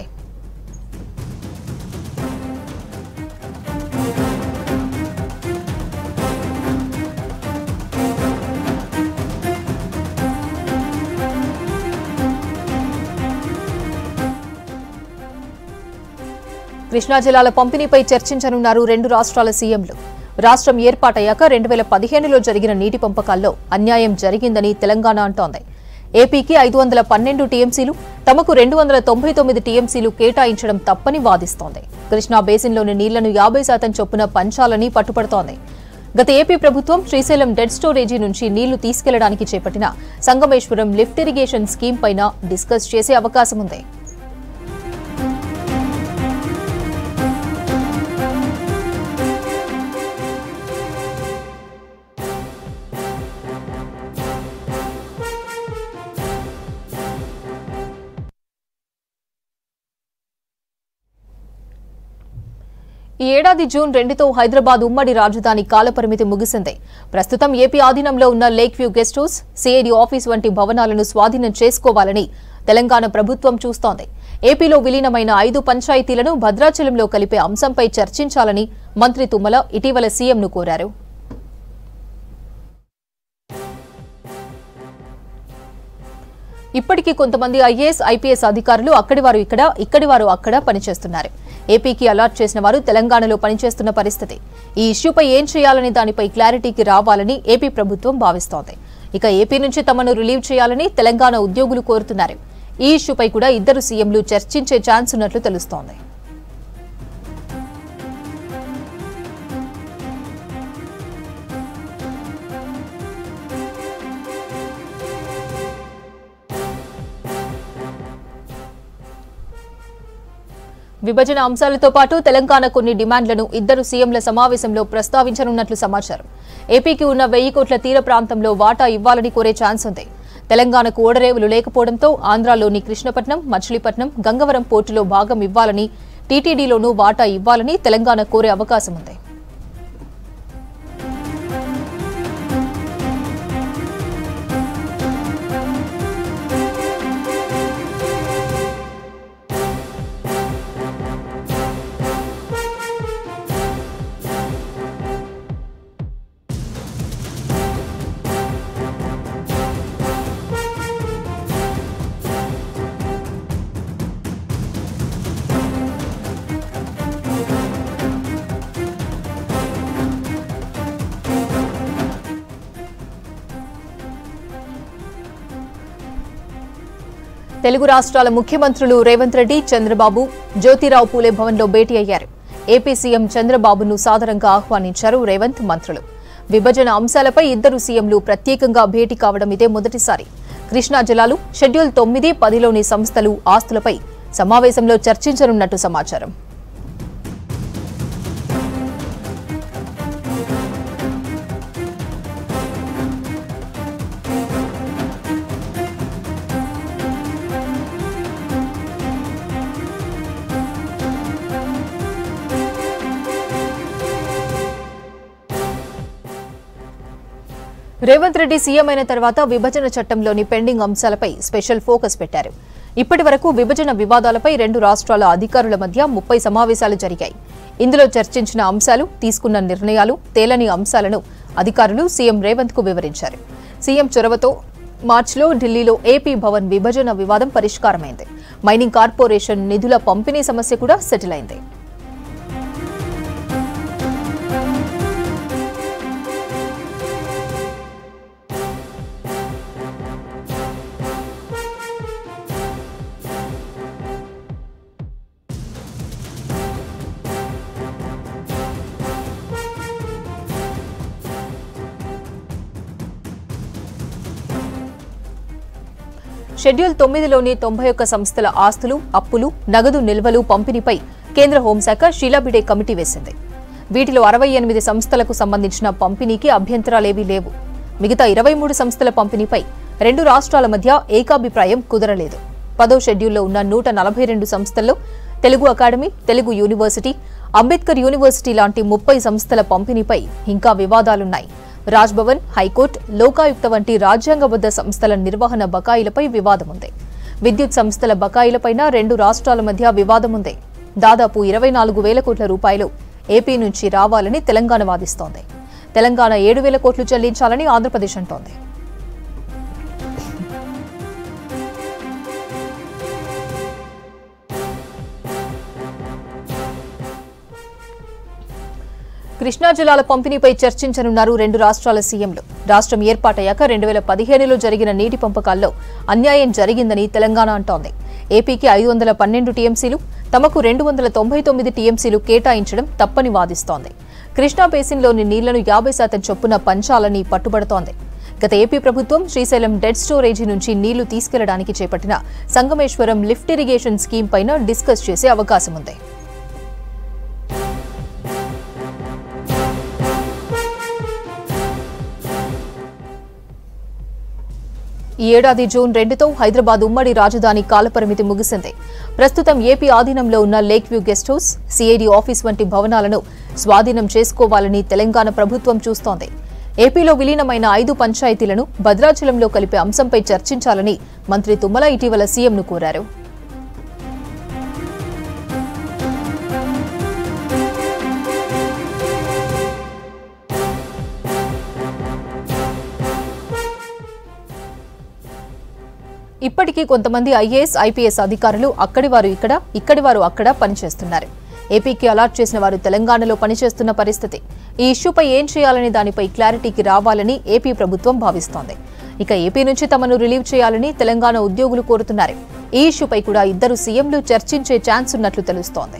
కృష్ణా జిల్లాల పంపిణీపై చర్చించనున్నారు రెండు రాష్ట్రాల సీఎంలు రాష్ట్రం ఏర్పాటయ్యాక రెండు వేల పదిహేనులో జరిగిన నీటి పంపకాల్లో అన్యాయం జరిగిందని తెలంగాణ అంటోంది ఏపీకి ఐదు వందల పన్నెండు టీఎంసీలు తమకు రెండు వందల తొంభై తొమ్మిది టీఎంసీలు కేటాయించడం తప్పని వాదిస్తోంది కృష్ణా బేసిన్లోని నీళ్లను యాభై శాతం చొప్పున పంచాలని పట్టుపడుతోంది గత ఏపీ ప్రభుత్వం శ్రీశైలం డెడ్ స్టోరేజీ నుంచి నీళ్లు తీసుకెళ్లడానికి చేపట్టిన సంగమేశ్వరం లిఫ్ట్ ఇరిగేషన్ స్కీమ్ పైన డిస్కస్ చేసే అవకాశం ఉంది ఈ ఏడాది జూన్ రెండుతో హైదరాబాద్ ఉమ్మడి రాజధాని కాలపరిమితి ముగిసింది ప్రస్తుతం ఏపీ ఆధీనంలో ఉన్న lake view guest house CID office వంటి భవనాలను స్వాధీనం చేసుకోవాలని తెలంగాణ ప్రభుత్వం చూస్తోంది ఏపీలో విలీనమైన ఐదు పంచాయతీలను భద్రాచలంలో కలిపే అంశంపై చర్చించాలని మంత్రి తుమ్మల ఇటీవల సీఎంను కోరారు ఇప్పటికీ కొంతమంది ఐఏఎస్ ఐపీఎస్ అధికారులు అక్కడి వారు ఇక్కడ ఇక్కడి వారు అక్కడ పనిచేస్తున్నారు ఏపీకి అలాట్ చేసిన వారు తెలంగాణలో పనిచేస్తున్న పరిస్థితి ఈ ఇష్యూపై ఏం చేయాలని దానిపై క్లారిటీకి రావాలని ఏపీ ప్రభుత్వం భావిస్తోంది ఇక ఏపీ నుంచి తమను రిలీవ్ చేయాలని తెలంగాణ ఉద్యోగులు కోరుతున్నారు ఈ ఇష్యూపై కూడా ఇద్దరు సీఎంలు చర్చించే ఛాన్స్ ఉన్నట్లు తెలుస్తోంది విభజన అంశాలతో పాటు తెలంగాణ కొన్ని డిమాండ్లను ఇద్దరు సీఎంల సమావేశంలో ప్రస్తావించనున్నట్లు సమాచారం ఏపీకి ఉన్న వెయ్యి కోట్ల తీర ప్రాంతంలో వాటా ఇవ్వాలని కోరే ఛాన్స్ ఉంది తెలంగాణకు ఓడరేవులు లేకపోవడంతో ఆంధ్రాలోని కృష్ణపట్నం మచిలీపట్నం గంగవరం పోర్టులో భాగం ఇవ్వాలని టీటీడీలోనూ వాటా ఇవ్వాలని తెలంగాణ కోరే అవకాశం ఉంది తెలుగు రాష్ట్రాల ముఖ్యమంత్రులు రేవంత్ రెడ్డి చంద్రబాబు జ్యోతిరావు పూలే భవన్లో భేటీ అయ్యారు ఏపీ సీఎం చంద్రబాబును సాదరంగా ఆహ్వానించారు రేవంత్ మంత్రులు విభజన అంశాలపై ఇద్దరు సీఎంలు ప్రత్యేకంగా భేటీ కావడం ఇదే మొదటిసారి కృష్ణా జిల్లాలు షెడ్యూల్ తొమ్మిది పదిలోని సంస్థలు ఆస్తులపై సమావేశంలో చర్చించనున్నట్టు సమాచారం రేవంత్ రెడ్డి సీఎం అయిన తర్వాత విభజన చట్టంలోని పెండింగ్ అంశాలపై స్పెషల్ ఫోకస్ పెట్టారు ఇప్పటి వరకు విభజన వివాదాలపై రెండు రాష్ట్రాల అధికారుల మధ్య ముప్పై సమావేశాలు జరిగాయి ఇందులో చర్చించిన అంశాలు తీసుకున్న నిర్ణయాలు తేలని అంశాలను అధికారులు సీఎం రేవంత్ కు వివరించారు సీఎం చొరవతో మార్చిలో ఢిల్లీలో ఏపీ భవన్ విభజన వివాదం పరిష్కారమైంది మైనింగ్ కార్పొరేషన్ నిధుల పంపిణీ సమస్య కూడా సెటిల్ అయింది షెడ్యూల్ తొమ్మిదిలోని తొంభై ఒక్క సంస్థల ఆస్తులు అప్పులు నగదు నిల్వలు పంపిణీపై కేంద్ర హోంశాఖ షీలాబిడే కమిటీ వేసింది వీటిలో అరవై ఎనిమిది సంస్థలకు సంబంధించిన పంపిణీకి అభ్యంతరాలేవీ లేవు మిగతా ఇరవై మూడు సంస్థల పంపిణీపై రెండు రాష్ట్రాల మధ్య ఏకాభిప్రాయం కుదరలేదు పదో షెడ్యూల్లో ఉన్న నూట నలభై రెండు సంస్థల్లో Telugu academy Telugu university Ambedkar university లాంటి ముప్పై సంస్థల పంపిణీపై ఇంకా వివాదాలున్నాయి రాజ్భవన్ హైకోర్టు లోకాయుక్త వంటి రాజ్యాంగబద్ధ సంస్థల నిర్వహణ బకాయిలపై వివాదముంది విద్యుత్ సంస్థల బకాయిలపైన రెండు రాష్ట్రాల మధ్య వివాదముంది దాదాపు ఇరవై నాలుగు వేల కోట్ల రూపాయలు ఏపీ నుంచి రావాలని తెలంగాణ వాదిస్తోంది తెలంగాణ ఏడు వేల కోట్లు చెల్లించాలని ఆంధ్రప్రదేశ్ అంటోంది కృష్ణా జిల్లాల పంపిణీపై చర్చించనున్నారు రెండు రాష్ట్రాల సీఎంలు రాష్ట్రం ఏర్పాటయ్యాక రెండు వేల పదిహేనులో జరిగిన నీటి పంపకాల్లో అన్యాయం జరిగిందని తెలంగాణ అంటోంది ఏపీకి ఐదు వందల పన్నెండు టీఎంసీలు తమకు రెండు వందల తొంభై తొమ్మిది టీఎంసీలు కేటాయించడం తప్పని వాదిస్తోంది కృష్ణా బేసిన్లోని నీళ్లను యాభై శాతం చొప్పున పంచాలని పట్టుబడుతోంది గత ఏపీ ప్రభుత్వం శ్రీశైలం డెడ్ స్టోరేజీ నుంచి నీళ్లు తీసుకెళ్లడానికి చేపట్టిన సంగమేశ్వరం లిఫ్ట్ ఇరిగేషన్ స్కీమ్ పైన డిస్కస్ చేసే అవకాశం ఉంది ఈ ఏడాది జూన్ రెండుతో హైదరాబాద్ ఉమ్మడి రాజధాని కాలపరిమితి ముగిసింది ప్రస్తుతం ఏపీ ఆధీనంలో ఉన్న lake view guest house CID office వంటి భవనాలను స్వాధీనం చేసుకోవాలని తెలంగాణ ప్రభుత్వం చూస్తోంది ఏపీలో విలీనమైన ఐదు పంచాయతీలను భద్రాచలంలో కలిపే అంశంపై చర్చించాలని మంత్రి తుమ్మల ఇటీవల సీఎంను కోరారు ఇప్పటికీ కొంతమంది ఐఏఎస్ ఐపీఎస్ అధికారులు అక్కడి వారు ఇక్కడ ఇక్కడి వారు అక్కడ పనిచేస్తున్నారు ఏపీకి అలాట్ చేసిన వారు తెలంగాణలో పనిచేస్తున్న పరిస్థితి ఈ ఇష్యూపై ఏం చేయాలనే దానిపై క్లారిటీకి రావాలని ఏపీ ప్రభుత్వం భావిస్తోంది ఇక ఏపీ నుంచి తమను రిలీవ్ చేయాలని తెలంగాణ ఉద్యోగులు కోరుతున్నారు ఈ ఇష్యూపై కూడా ఇద్దరు సీఎంలు చర్చించే ఛాన్స్ ఉన్నట్లు తెలుస్తోంది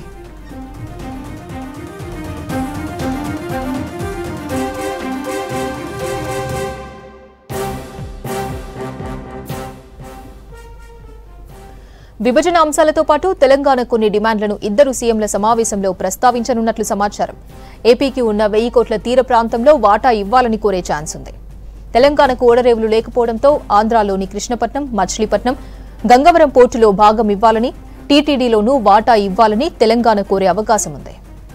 విభజన అంశాలతో పాటు తెలంగాణ కొన్ని డిమాండ్లను ఇద్దరు సీఎంల సమావేశంలో ప్రస్తావించనున్నట్లు సమాచారం ఏపీకి ఉన్న వెయ్యి కోట్ల తీర ప్రాంతంలో వాటా ఇవ్వాలని కోరే ఛాన్స్ ఉంది తెలంగాణకు ఓడరేవులు లేకపోవడంతో ఆంధ్రాలోని కృష్ణపట్నం మచిలీపట్నం గంగవరం పోర్టులో భాగం ఇవ్వాలని టీటీడీలోనూ వాటా ఇవ్వాలని తెలంగాణ కోరే అవకాశం ఉంది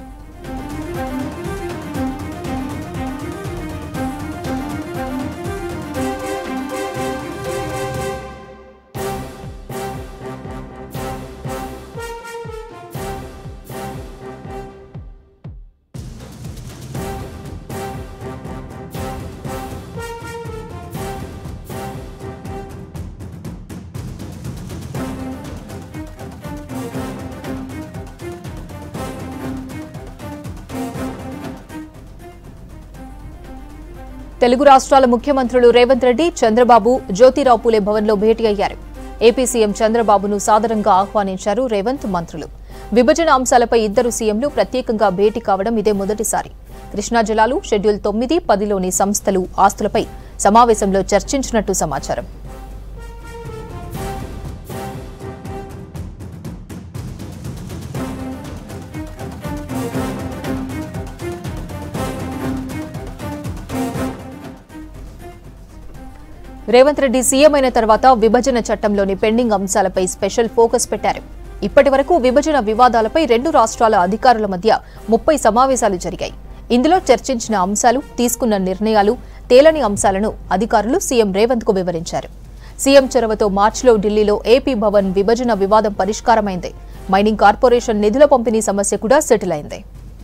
తెలుగు రాష్ట్రాల ముఖ్యమంత్రులు రేవంత్ రెడ్డి చంద్రబాబు జ్యోతిరావు పూలే భవన్లో భేటీ అయ్యారు ఏపీ సీఎం చంద్రబాబును సాదరంగా ఆహ్వానించారు రేవంత్ మంత్రులు విభజన అంశాలపై ఇద్దరు సీఎంలు ప్రత్యేకంగా భేటీ కావడం ఇదే మొదటిసారి కృష్ణా జిల్లాలు షెడ్యూల్ తొమ్మిది పదిలోని సంస్థలు ఆస్తులపై సమావేశంలో చర్చించినట్టు సమాచారం రేవంత్ రెడ్డి సీఎం అయిన తర్వాత విభజన చట్టంలోని పెండింగ్ అంశాలపై స్పెషల్ ఫోకస్ పెట్టారు ఇప్పటి వరకు విభజన వివాదాలపై రెండు రాష్ట్రాల అధికారుల మధ్య ముప్పై సమావేశాలు జరిగాయి ఇందులో చర్చించిన అంశాలు తీసుకున్న నిర్ణయాలు తేలని అంశాలను అధికారులు సీఎం రేవంత్ కు వివరించారు సీఎం చొరవతో మార్చిలో ఢిల్లీలో ఏపీ భవన్ విభజన వివాదం పరిష్కారమైంది మైనింగ్ కార్పొరేషన్ నిధుల పంపిణీ సమస్య కూడా సెటిల్ అయింది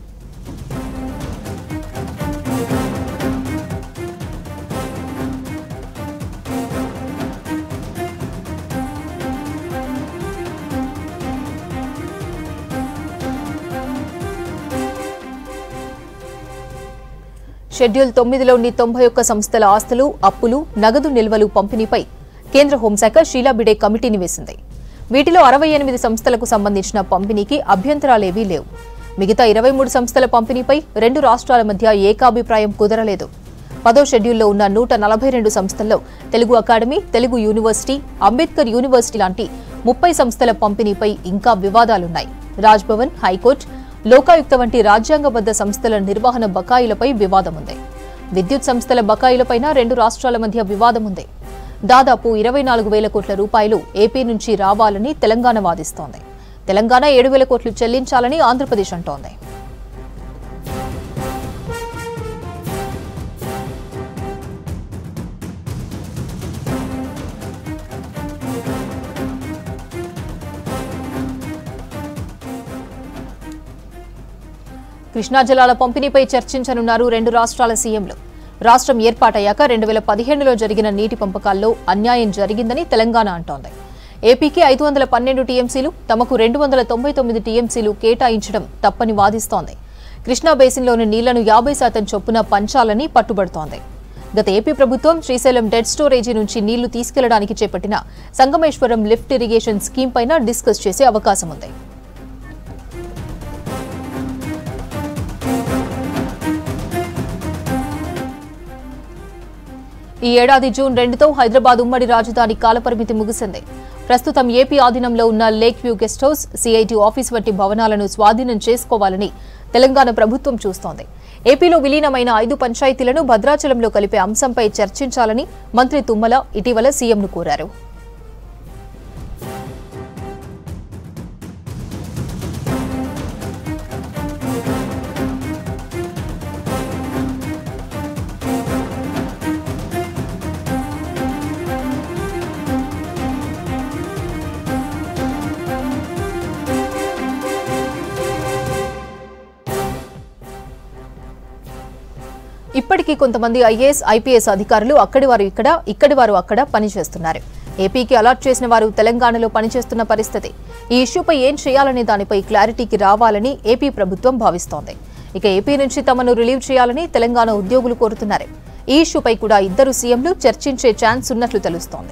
షెడ్యూల్ తొమ్మిదిలోని తొంభై ఒక్క సంస్థల ఆస్తులు అప్పులు నగదు నిల్వలు పంపిణీపై కేంద్ర హోంశాఖ షీలాబిడే కమిటీని వేసింది వీటిలో అరవై ఎనిమిది సంస్థలకు సంబంధించిన పంపిణీకి అభ్యంతరాలేవీ లేవు మిగతా ఇరవై మూడు సంస్థల పంపిణీపై రెండు రాష్ట్రాల మధ్య ఏకాభిప్రాయం కుదరలేదు పదో షెడ్యూల్లో ఉన్న నూట నలభై రెండు సంస్థల్లో Telugu academy Telugu university Ambedkar university లాంటి ముప్పై సంస్థల పంపిణీపై ఇంకా వివాదాలున్నాయి రాజ్భవన్ హైకోర్టు లోకాయుక్త వంటి రాజ్యాంగబద్ద సంస్థల నిర్వహణ బకాయిలపై వివాదం ఉంది విద్యుత్ సంస్థల బకాయిలపైన రెండు రాష్ట్రాల మధ్య వివాదం ఉంది దాదాపు ఇరవై నాలుగు వేల కోట్ల రూపాయలు ఏపీ నుంచి రావాలని తెలంగాణ వాదిస్తోంది తెలంగాణ ఏడు వేల కోట్లు చెల్లించాలని ఆంధ్రప్రదేశ్ అంటోంది కృష్ణా జలాల పంపిణీపై చర్చించనున్నారు రెండు రాష్ట్రాల సీఎంలు రాష్ట్రం ఏర్పాటయ్యాక రెండు వేల పదిహేనులో జరిగిన నీటి పంపకాల్లో అన్యాయం జరిగిందని తెలంగాణ అంటోంది ఏపీకి ఐదు వందల పన్నెండు టీఎంసీలు తమకు రెండు వందల తొంభై తొమ్మిది టీఎంసీలు కేటాయించడం తప్పని వాదిస్తోంది కృష్ణా బేసిన్లోని నీళ్లను యాభై శాతం చొప్పున పంచాలని పట్టుబడుతోంది గత ఏపీ ప్రభుత్వం శ్రీశైలం డెడ్ స్టోరేజీ నుంచి నీళ్లు తీసుకెళ్లడానికి చేపట్టిన సంగమేశ్వరం లిఫ్ట్ ఇరిగేషన్ స్కీమ్ పైన డిస్కస్ చేసే అవకాశం ఉంది ఈ ఏడాది జూన్ రెండుతో హైదరాబాద్ ఉమ్మడి రాజధాని కాలపరిమితి ముగిసింది ప్రస్తుతం ఏపీ ఆధీనంలో ఉన్న lake view guest house CIT office వంటి భవనాలను స్వాధీనం చేసుకోవాలని తెలంగాణ ప్రభుత్వం చూస్తోంది ఏపీలో విలీనమైన ఐదు పంచాయతీలను భద్రాచలంలో కలిపే అంశంపై చర్చించాలని మంత్రి తుమ్మల ఇటీవల సీఎంను కోరారు ఇప్పటికీ కొంతమంది ఐఏఎస్ ఐపీఎస్ అధికారులు అక్కడి వారు ఇక్కడ ఇక్కడి వారు అక్కడ పనిచేస్తున్నారు ఏపీకి అలాట్ చేసిన వారు తెలంగాణలో పనిచేస్తున్న పరిస్థితి ఈ ఇష్యూపై ఏం చేయాలనే దానిపై క్లారిటీకి రావాలని ఏపీ ప్రభుత్వం భావిస్తోంది ఇక ఏపీ నుంచి తమను రిలీవ్ చేయాలని తెలంగాణ ఉద్యోగులు కోరుతున్నారు ఈ ఇష్యూపై కూడా ఇద్దరు సీఎంలు చర్చించే ఛాన్స్ ఉన్నట్లు తెలుస్తోంది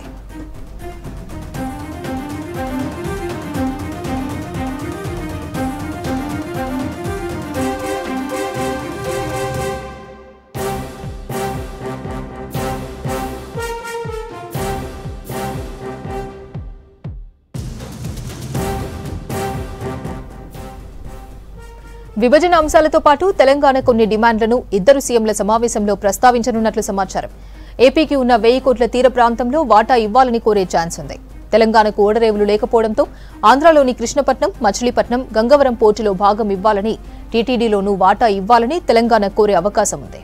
విభజన అంశాలతో పాటు తెలంగాణ కొన్ని డిమాండ్లను ఇద్దరు సీఎంల సమావేశంలో ప్రస్తావించనున్నట్లు సమాచారం ఏపీకి ఉన్న వెయ్యి కోట్ల తీర ప్రాంతంలో వాటా ఇవ్వాలని కోరే ఛాన్స్ ఉంది తెలంగాణకు ఓడరేవులు లేకపోవడంతో ఆంధ్రాలోని కృష్ణపట్నం మచిలీపట్నం గంగవరం పోర్టులో భాగం ఇవ్వాలని టీటీడీలోనూ వాటా ఇవ్వాలని తెలంగాణ కోరే అవకాశం ఉంది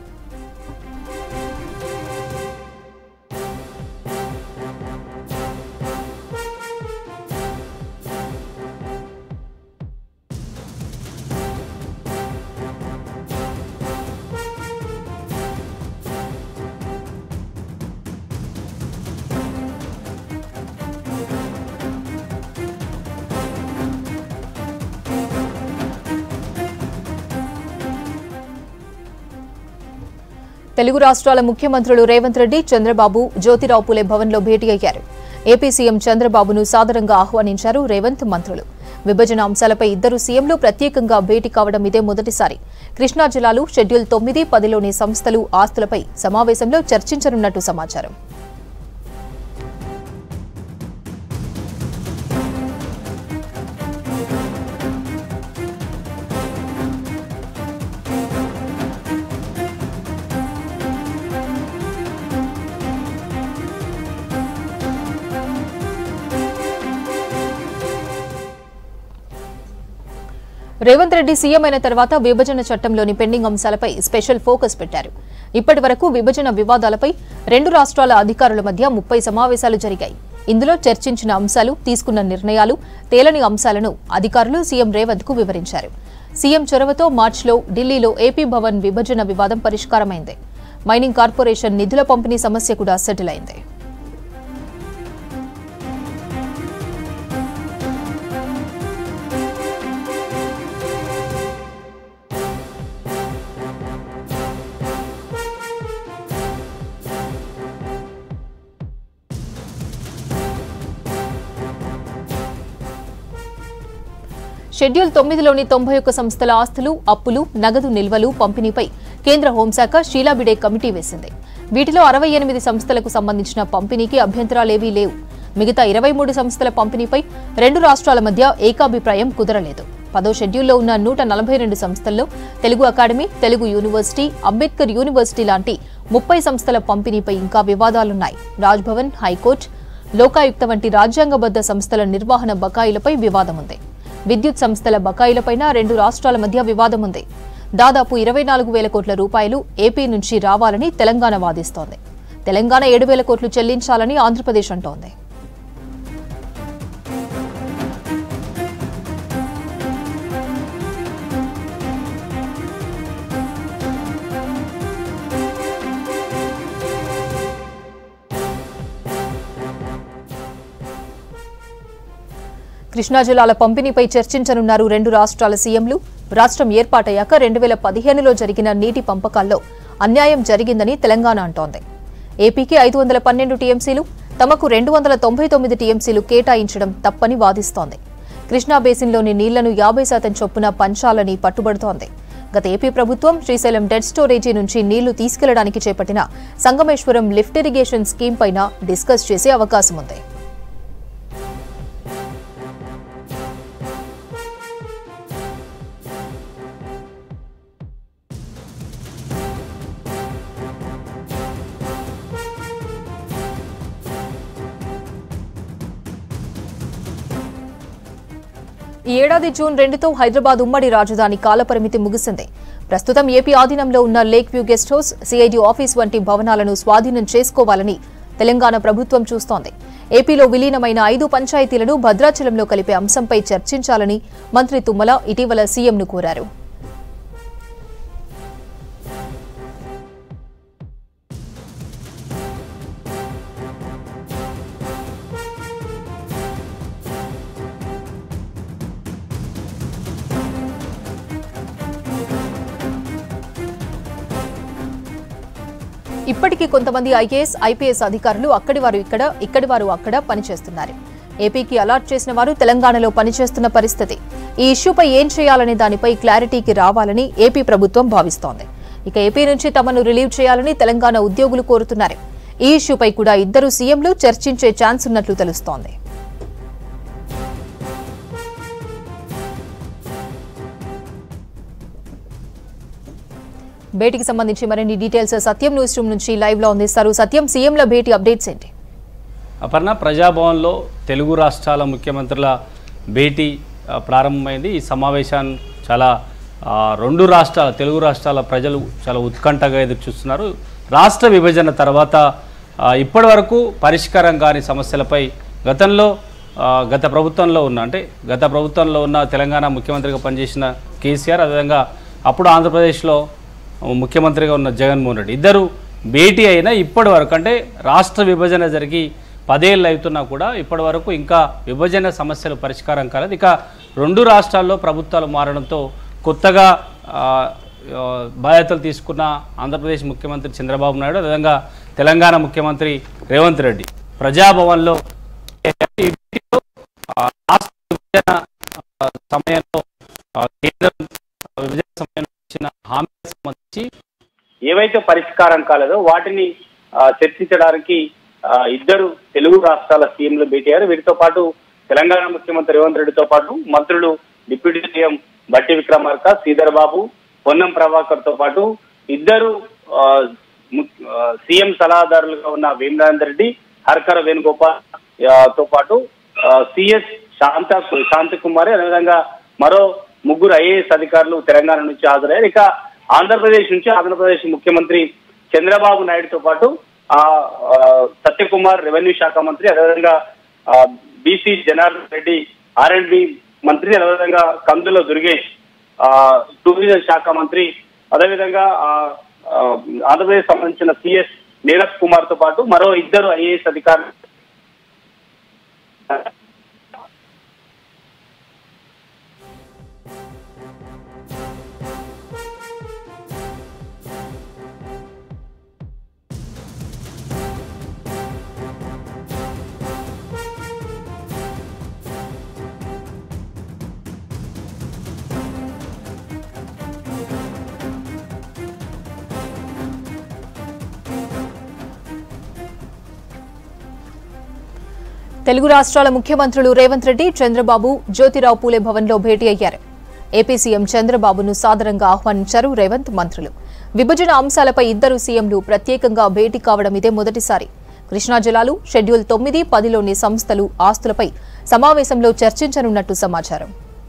తెలుగు రాష్ట్రాల ముఖ్యమంత్రులు రేవంత్ రెడ్డి చంద్రబాబు జ్యోతిరావు పులే భవన్లో భేటీ అయ్యారు ఏపీ సీఎం చంద్రబాబును సాదరంగా ఆహ్వానించారు రేవంత్ మంత్రులు విభజన అంశాలపై ఇద్దరు సీఎంలు ప్రత్యేకంగా భేటీ కావడం ఇదే మొదటిసారి కృష్ణా జిల్లాలు షెడ్యూల్ తొమ్మిది పదిలోని సంస్థలు ఆస్తులపై సమావేశంలో చర్చించనున్నట్టు సమాచారం రేవంత్ రెడ్డి సీఎం అయిన తర్వాత విభజన చట్టంలోని పెండింగ్ అంశాలపై స్పెషల్ ఫోకస్ పెట్టారు ఇప్పటి వరకు విభజన వివాదాలపై రెండు రాష్ట్రాల అధికారుల మధ్య ముప్పై సమావేశాలు జరిగాయి ఇందులో చర్చించిన అంశాలు తీసుకున్న నిర్ణయాలు తేలని అంశాలను అధికారులు సీఎం రేవంత్ కు వివరించారు సీఎం చొరవతో మార్చిలో ఢిల్లీలో ఏపీ భవన్ విభజన వివాదం పరిష్కారమైంది మైనింగ్ కార్పొరేషన్ నిధుల పంపిణీ సమస్య కూడా సెటిల్ అయింది షెడ్యూల్ తొమ్మిదిలోని తొంభై ఒక్క సంస్థల ఆస్తులు అప్పులు నగదు నిల్వలు పంపిణీపై కేంద్ర హోంశాఖ షీలాబిడే కమిటీ వేసింది వీటిలో అరవై ఎనిమిది సంస్థలకు సంబంధించిన పంపిణీకి అభ్యంతరాలేవీ లేవు మిగతా ఇరవై మూడు సంస్థల పంపిణీపై రెండు రాష్ట్రాల మధ్య ఏకాభిప్రాయం కుదరలేదు పదో షెడ్యూల్లో ఉన్న నూట నలభై రెండు సంస్థల్లో Telugu academy Telugu university Ambedkar university లాంటి ముప్పై సంస్థల పంపిణీపై ఇంకా వివాదాలున్నాయి రాజ్భవన్ హైకోర్టు లోకాయుక్త వంటి రాజ్యాంగబద్ద సంస్థల నిర్వహణ బకాయిలపై వివాదం ఉంది విద్యుత్ సంస్థల బకాయిలపైన రెండు రాష్ట్రాల మధ్య వివాదం ఉంది దాదాపు ఇరవై నాలుగు వేల కోట్ల రూపాయలు ఏపీ నుంచి రావాలని తెలంగాణ వాదిస్తోంది తెలంగాణ ఏడు వేల కోట్లు చెల్లించాలని ఆంధ్రప్రదేశ్ అంటోంది కృష్ణా జిల్లాల పంపిణీపై చర్చించనున్నారు రెండు రాష్ట్రాల సీఎంలు రాష్ట్రం ఏర్పాటయ్యాక రెండు వేల పదిహేనులో జరిగిన నీటి పంపకాల్లో అన్యాయం జరిగిందని తెలంగాణ అంటోంది ఏపీకి ఐదు వందల పన్నెండు టీఎంసీలు తమకు రెండు వందల తొంభై తొమ్మిది టీఎంసీలు కేటాయించడం తప్పని వాదిస్తోంది కృష్ణా బేసిన్లోని నీళ్లను యాభై శాతం చొప్పున పంచాలని పట్టుబడుతోంది గత ఏపీ ప్రభుత్వం శ్రీశైలం డెడ్ స్టోరేజీ నుంచి నీళ్లు తీసుకెళ్లడానికి చేపట్టిన సంగమేశ్వరం లిఫ్ట్ ఇరిగేషన్ స్కీమ్ పైన డిస్కస్ చేసే అవకాశం ఉంది ఈ ఏడాది జూన్ రెండుతో హైదరాబాద్ ఉమ్మడి రాజధాని కాలపరిమితి ముగిసింది ప్రస్తుతం ఏపీ ఆధీనంలో ఉన్న lake view guest house CID office వంటి భవనాలను స్వాధీనం చేసుకోవాలని తెలంగాణ ప్రభుత్వం చూస్తోంది ఏపీలో విలీనమైన ఐదు పంచాయతీలను భద్రాచలంలో కలిపే అంశంపై చర్చించాలని మంత్రి తుమ్మల ఇటీవల సీఎంను కోరారు ఇప్పటికీ కొంతమంది ఐఏఎస్ ఐపీఎస్ అధికారులు అక్కడి వారు ఇక్కడ ఇక్కడి వారు అక్కడ పనిచేస్తున్నారు ఏపీకి అలాట్ చేసిన వారు తెలంగాణలో పనిచేస్తున్న పరిస్థితి ఈ ఇష్యూపై ఏం చేయాలనే దానిపై క్లారిటీకి రావాలని ఏపీ ప్రభుత్వం భావిస్తోంది ఇక ఏపీ నుంచి తమను రిలీవ్ చేయాలని తెలంగాణ ఉద్యోగులు కోరుతున్నారు ఈ ఇష్యూపై కూడా ఇద్దరు సీఎంలు చర్చించే ఛాన్స్ ఉన్నట్లు తెలుస్తోంది భేటీకి సంబంధించి మరిన్ని డీటెయిల్స్ సత్యం న్యూస్ రూమ్ నుంచి లైవ్ లో అందిస్తారు సత్యం సీఎంల భేటీ అప్డేట్స్ ఏంటి అపర్ణ ప్రజాభవన్లో తెలుగు రాష్ట్రాల ముఖ్యమంత్రుల భేటీ ఆ, ప్రారంభమైంది ఈ సమావేశాన్ని చాలా ఆ, రెండు రాష్ట్రాల తెలుగు రాష్ట్రాల ప్రజలు చాలా ఉత్కంఠగా ఎదురు చూస్తున్నారు రాష్ట్ర విభజన తర్వాత ఆ, ఇప్పటి వరకు పరిష్కారం కాని సమస్యలపై గతంలో ఆ, గత ప్రభుత్వంలో ఉన్న అంటే గత ప్రభుత్వంలో ఉన్న తెలంగాణ ముఖ్యమంత్రిగా పనిచేసిన కేసీఆర్ అదేవిధంగా అప్పుడు ఆంధ్రప్రదేశ్లో ముఖ్యమంత్రిగా ఉన్న జగన్మోహన్ రెడ్డి ఇద్దరు భేటీ అయినా ఇప్పటి వరకు అంటే రాష్ట్ర విభజన జరిగి పదేళ్ళు అవుతున్నా కూడా ఇప్పటి వరకు ఇంకా విభజన సమస్యలు పరిష్కారం కాలేదు ఇక రెండు రాష్ట్రాల్లో ప్రభుత్వాలు మారడంతో కొత్తగా ఆ, ఆ, బాధ్యతలు తీసుకున్న ఆంధ్రప్రదేశ్ ముఖ్యమంత్రి చంద్రబాబు నాయుడు అదేవిధంగా తెలంగాణ ముఖ్యమంత్రి రేవంత్ రెడ్డి ప్రజాభవన్లో ఈ భేటీలో, ఆ, రాష్ట్ర విభజన ఆ, సమయంలో ఆ, కేంద్రం విభజన సమయంలో ఇచ్చిన హామీలకు సంబంధించి ఏవైతే పరిష్కారం కాలేదో వాటిని ఆ, చర్చించడానికి ఆ, ఇద్దరు తెలుగు రాష్ట్రాల సీఎంలు భేటీ అయ్యారు వీటితో పాటు తెలంగాణ ముఖ్యమంత్రి రేవంత్ రెడ్డితో పాటు మంత్రులు డిప్యూటీ సీఎం బట్టి విక్రమార్క శ్రీధర్ బాబు పొన్నం ప్రభాకర్ తో పాటు ఇద్దరు ఆ, ము- ఆ, సీఎం సలహాదారులుగా ఉన్న వేమరాజేందర్ రెడ్డి హర్కర వేణుగోపాల్ ఆ, తో పాటు సిఎస్ శాంత శాంతి కుమారి అదేవిధంగా మరో ముగ్గురు ఐఏఎస్ అధికారులు తెలంగాణ నుంచి హాజరయ్యారు ఇక ఆంధ్రప్రదేశ్ నుంచి ఆంధ్రప్రదేశ్ ముఖ్యమంత్రి చంద్రబాబు నాయుడుతో పాటు ఆ ఆ, సత్యకుమార్ రెవెన్యూ శాఖ మంత్రి అదేవిధంగా BC Janardhan Reddy R and B మంత్రి అదేవిధంగా కందుల దుర్గేష్ ఆ, టూరిజం శాఖ మంత్రి అదేవిధంగా ఆ, ఆ, ఆంధ్రప్రదేశ్ సంబంధించిన సిఎస్ నీరజ్ కుమార్ తో పాటు మరో ఇద్దరు ఐఏఎస్ అధికారులు తెలుగు రాష్ట్రాల ముఖ్యమంత్రులు రేవంత్ రెడ్డి చంద్రబాబు జ్యోతిరావు పూలే భవన్లో భేటీ అయ్యారు ఏపీ సీఎం చంద్రబాబును సాదరంగా ఆహ్వానించారు రేవంత్ మంత్రులు విభజన అంశాలపై ఇద్దరు సీఎంలు ప్రత్యేకంగా భేటీ కావడం ఇదే మొదటిసారి కృష్ణా జలాలు షెడ్యూల్ తొమ్మిది పదిలోని సంస్థలు ఆస్తులపై సమావేశంలో చర్చించనున్నట్టు సమాచారం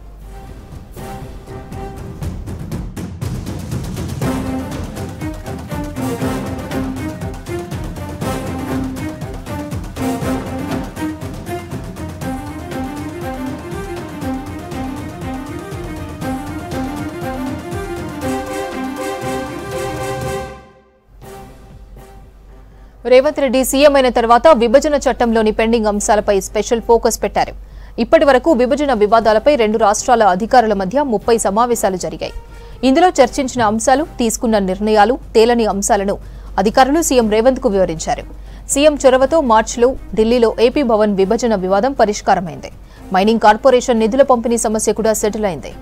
రేవంత్ రెడ్డి సీఎం అయిన తర్వాత విభజన చట్టంలోని పెండింగ్ అంశాలపై స్పెషల్ ఫోకస్ పెట్టారు ఇప్పటి వరకు విభజన వివాదాలపై రెండు రాష్ట్రాల అధికారుల మధ్య ముప్పై సమావేశాలు జరిగాయి ఇందులో చర్చించిన అంశాలు తీసుకున్న నిర్ణయాలు తేలని అంశాలను అధికారులు సీఎం రేవంత్ కు వివరించారు సీఎం చొరవతో మార్చిలో ఢిల్లీలో ఏపీ భవన్ విభజన వివాదం పరిష్కారమైంది మైనింగ్ కార్పొరేషన్ నిధుల పంపిణీ సమస్య కూడా సెటిల్ అయింది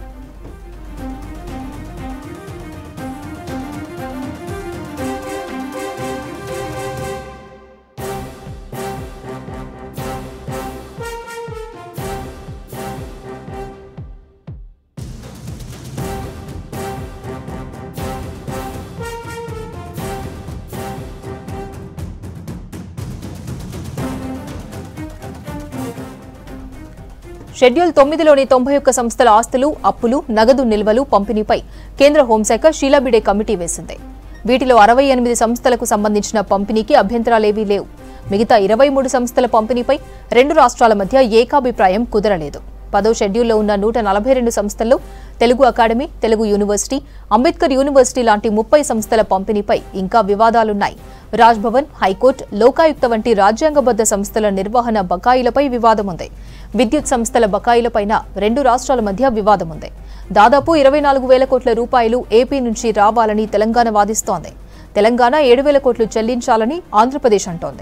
షెడ్యూల్ తొమ్మిదిలోని తొంభై ఒక్క సంస్థల ఆస్తులు అప్పులు నగదు నిల్వలు పంపిణీపై కేంద్ర హోంశాఖ షీలాబిడే కమిటీ వేసింది వీటిలో అరవై ఎనిమిది సంస్థలకు సంబంధించిన పంపిణీకి అభ్యంతరాలేవీ లేవు మిగతా ఇరవై మూడు సంస్థల పంపిణీపై రెండు రాష్ట్రాల మధ్య ఏకాభిప్రాయం కుదరలేదు పదో షెడ్యూల్లో ఉన్న నూట నలభై రెండు సంస్థల్లో Telugu academy Telugu university Ambedkar university లాంటి ముప్పై సంస్థల పంపిణీపై ఇంకా వివాదాలున్నాయి రాజ్భవన్ హైకోర్టు లోకాయుక్త వంటి రాజ్యాంగబద్ధ సంస్థల నిర్వహణ బకాయిలపై వివాదం ఉంది విద్యుత్ సంస్థల బకాయిలపైన రెండు రాష్ట్రాల మధ్య వివాదం ఉంది దాదాపు ఇరవై నాలుగు వేల కోట్ల రూపాయలు ఏపీ నుంచి రావాలని తెలంగాణ వాదిస్తోంది తెలంగాణ ఏడు వేల కోట్లు చెల్లించాలని ఆంధ్రప్రదేశ్ అంటోంది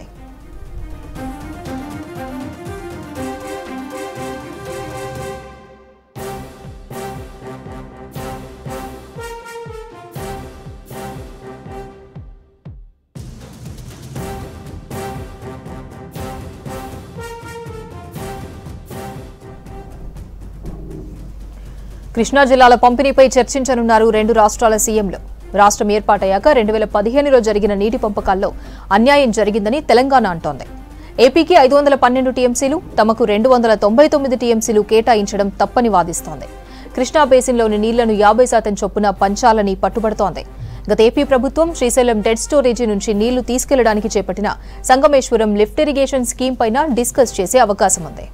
కృష్ణా జిల్లాల పంపిణీపై చర్చించనున్నారు రెండు రాష్ట్రాల సీఎంలు రాష్ట్రం ఏర్పాటయ్యాక రెండు వేల పదిహేనులో జరిగిన నీటి పంపకాల్లో అన్యాయం జరిగిందని తెలంగాణ అంటోంది ఏపీకి ఐదు వందల పన్నెండు టీఎంసీలు తమకు రెండు వందల తొంభై తొమ్మిది టీఎంసీలు కేటాయించడం తప్పని వాదిస్తోంది కృష్ణా బేసిన్లోని నీళ్లను యాభై శాతం చొప్పున పంచాలని పట్టుబడుతోంది గత ఏపీ ప్రభుత్వం శ్రీశైలం డెడ్ స్టోరేజీ నుంచి నీళ్లు తీసుకెళ్లడానికి చేపట్టిన సంగమేశ్వరం లిఫ్ట్ ఇరిగేషన్ స్కీమ్ పైన డిస్కస్ చేసే అవకాశం ఉంది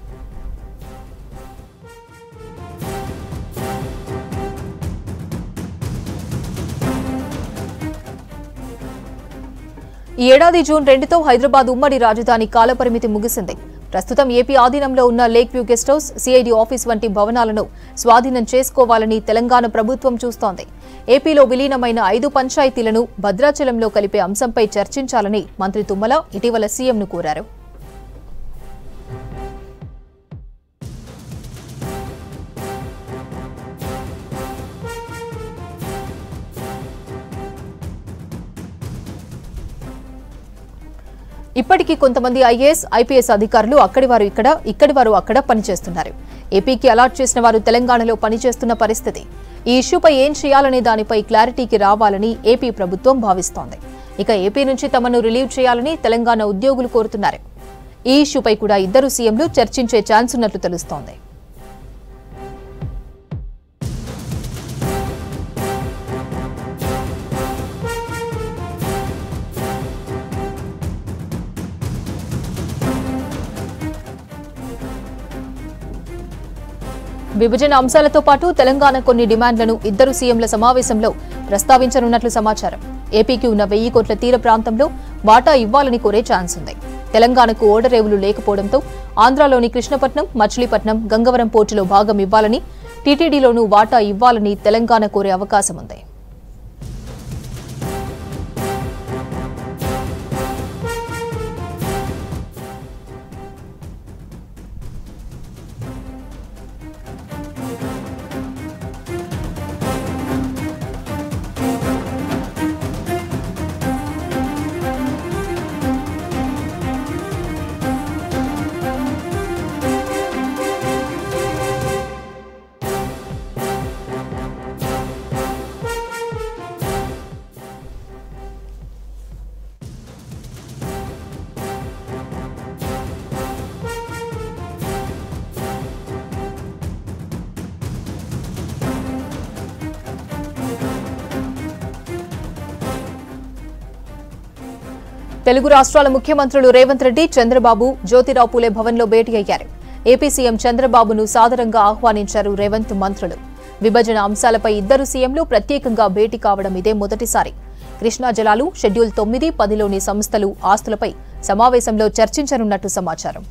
ఈ ఏడాది జూన్ రెండుతో హైదరాబాద్ ఉమ్మడి రాజధాని కాలపరిమితి ముగిసింది ప్రస్తుతం ఏపీ ఆధీనంలో ఉన్న lake view guest house CID office వంటి భవనాలను స్వాధీనం చేసుకోవాలని తెలంగాణ ప్రభుత్వం చూస్తోంది ఏపీలో విలీనమైన ఐదు పంచాయతీలను భద్రాచలంలో కలిపే అంశంపై చర్చించాలని మంత్రి తుమ్మల ఇటీవల సీఎంను కోరారు ఈ ఏడాది జూన్ రెండుతో హైదరాబాద్ ఉమ్మడి రాజధాని కాలపరిమితి ముగిసింది ప్రస్తుతం ఏపీ ఆధీనంలో ఉన్న lake view guest house CID office వంటి భవనాలను స్వాధీనం చేసుకోవాలని తెలంగాణ ప్రభుత్వం చూస్తోంది ఏపీలో విలీనమైన ఐదు పంచాయతీలను భద్రాచలంలో కలిపే అంశంపై చర్చించాలని మంత్రి తుమ్మల ఇటీవల సీఎంను కోరారు ఇప్పటికీ కొంతమంది ఐఏఎస్ ఐపీఎస్ అధికారులు అక్కడి వారు ఇక్కడ ఇక్కడి వారు అక్కడ పనిచేస్తున్నారు ఏపీకి అలాట్ చేసిన వారు తెలంగాణలో పనిచేస్తున్న పరిస్థితి ఈ ఇష్యూపై ఏం చేయాలనే దానిపై క్లారిటీకి రావాలని ఏపీ ప్రభుత్వం భావిస్తోంది ఇక ఏపీ నుంచి తమను రిలీవ్ చేయాలని తెలంగాణ ఉద్యోగులు కోరుతున్నారు ఈ ఇష్యూపై కూడా ఇద్దరు సీఎంలు చర్చించే ఛాన్స్ ఉన్నట్లు తెలుస్తోంది విభజన అంశాలతో పాటు తెలంగాణ కొన్ని డిమాండ్లను ఇద్దరు సీఎంల సమావేశంలో ప్రస్తావించనున్నట్లు సమాచారం ఏపీకి ఉన్న వెయ్యి కోట్ల తీర ప్రాంతంలో వాటా ఇవ్వాలని కోరే ఛాన్స్ ఉంది తెలంగాణకు ఓడరేవులు లేకపోవడంతో ఆంధ్రాలోని కృష్ణపట్నం మచిలీపట్నం గంగవరం పోర్టులో భాగం ఇవ్వాలని టీటీడీలోనూ వాటా ఇవ్వాలని తెలంగాణ కోరే అవకాశం ఉంది తెలుగు రాష్ట్రాల ముఖ్యమంత్రులు రేవంత్ రెడ్డి చంద్రబాబు జ్యోతిరావు పూలే భవన్లో భేటీ అయ్యారు ఏపీ సీఎం చంద్రబాబును సాదరంగా ఆహ్వానించారు రేవంత్ మంత్రులు విభజన అంశాలపై ఇద్దరు సీఎంలు ప్రత్యేకంగా భేటీ కావడం ఇదే మొదటిసారి కృష్ణా జలాలు షెడ్యూల్ తొమ్మిది పదిలోని సంస్థలు ఆస్తులపై సమావేశంలో చర్చించనున్నట్టు సమాచారం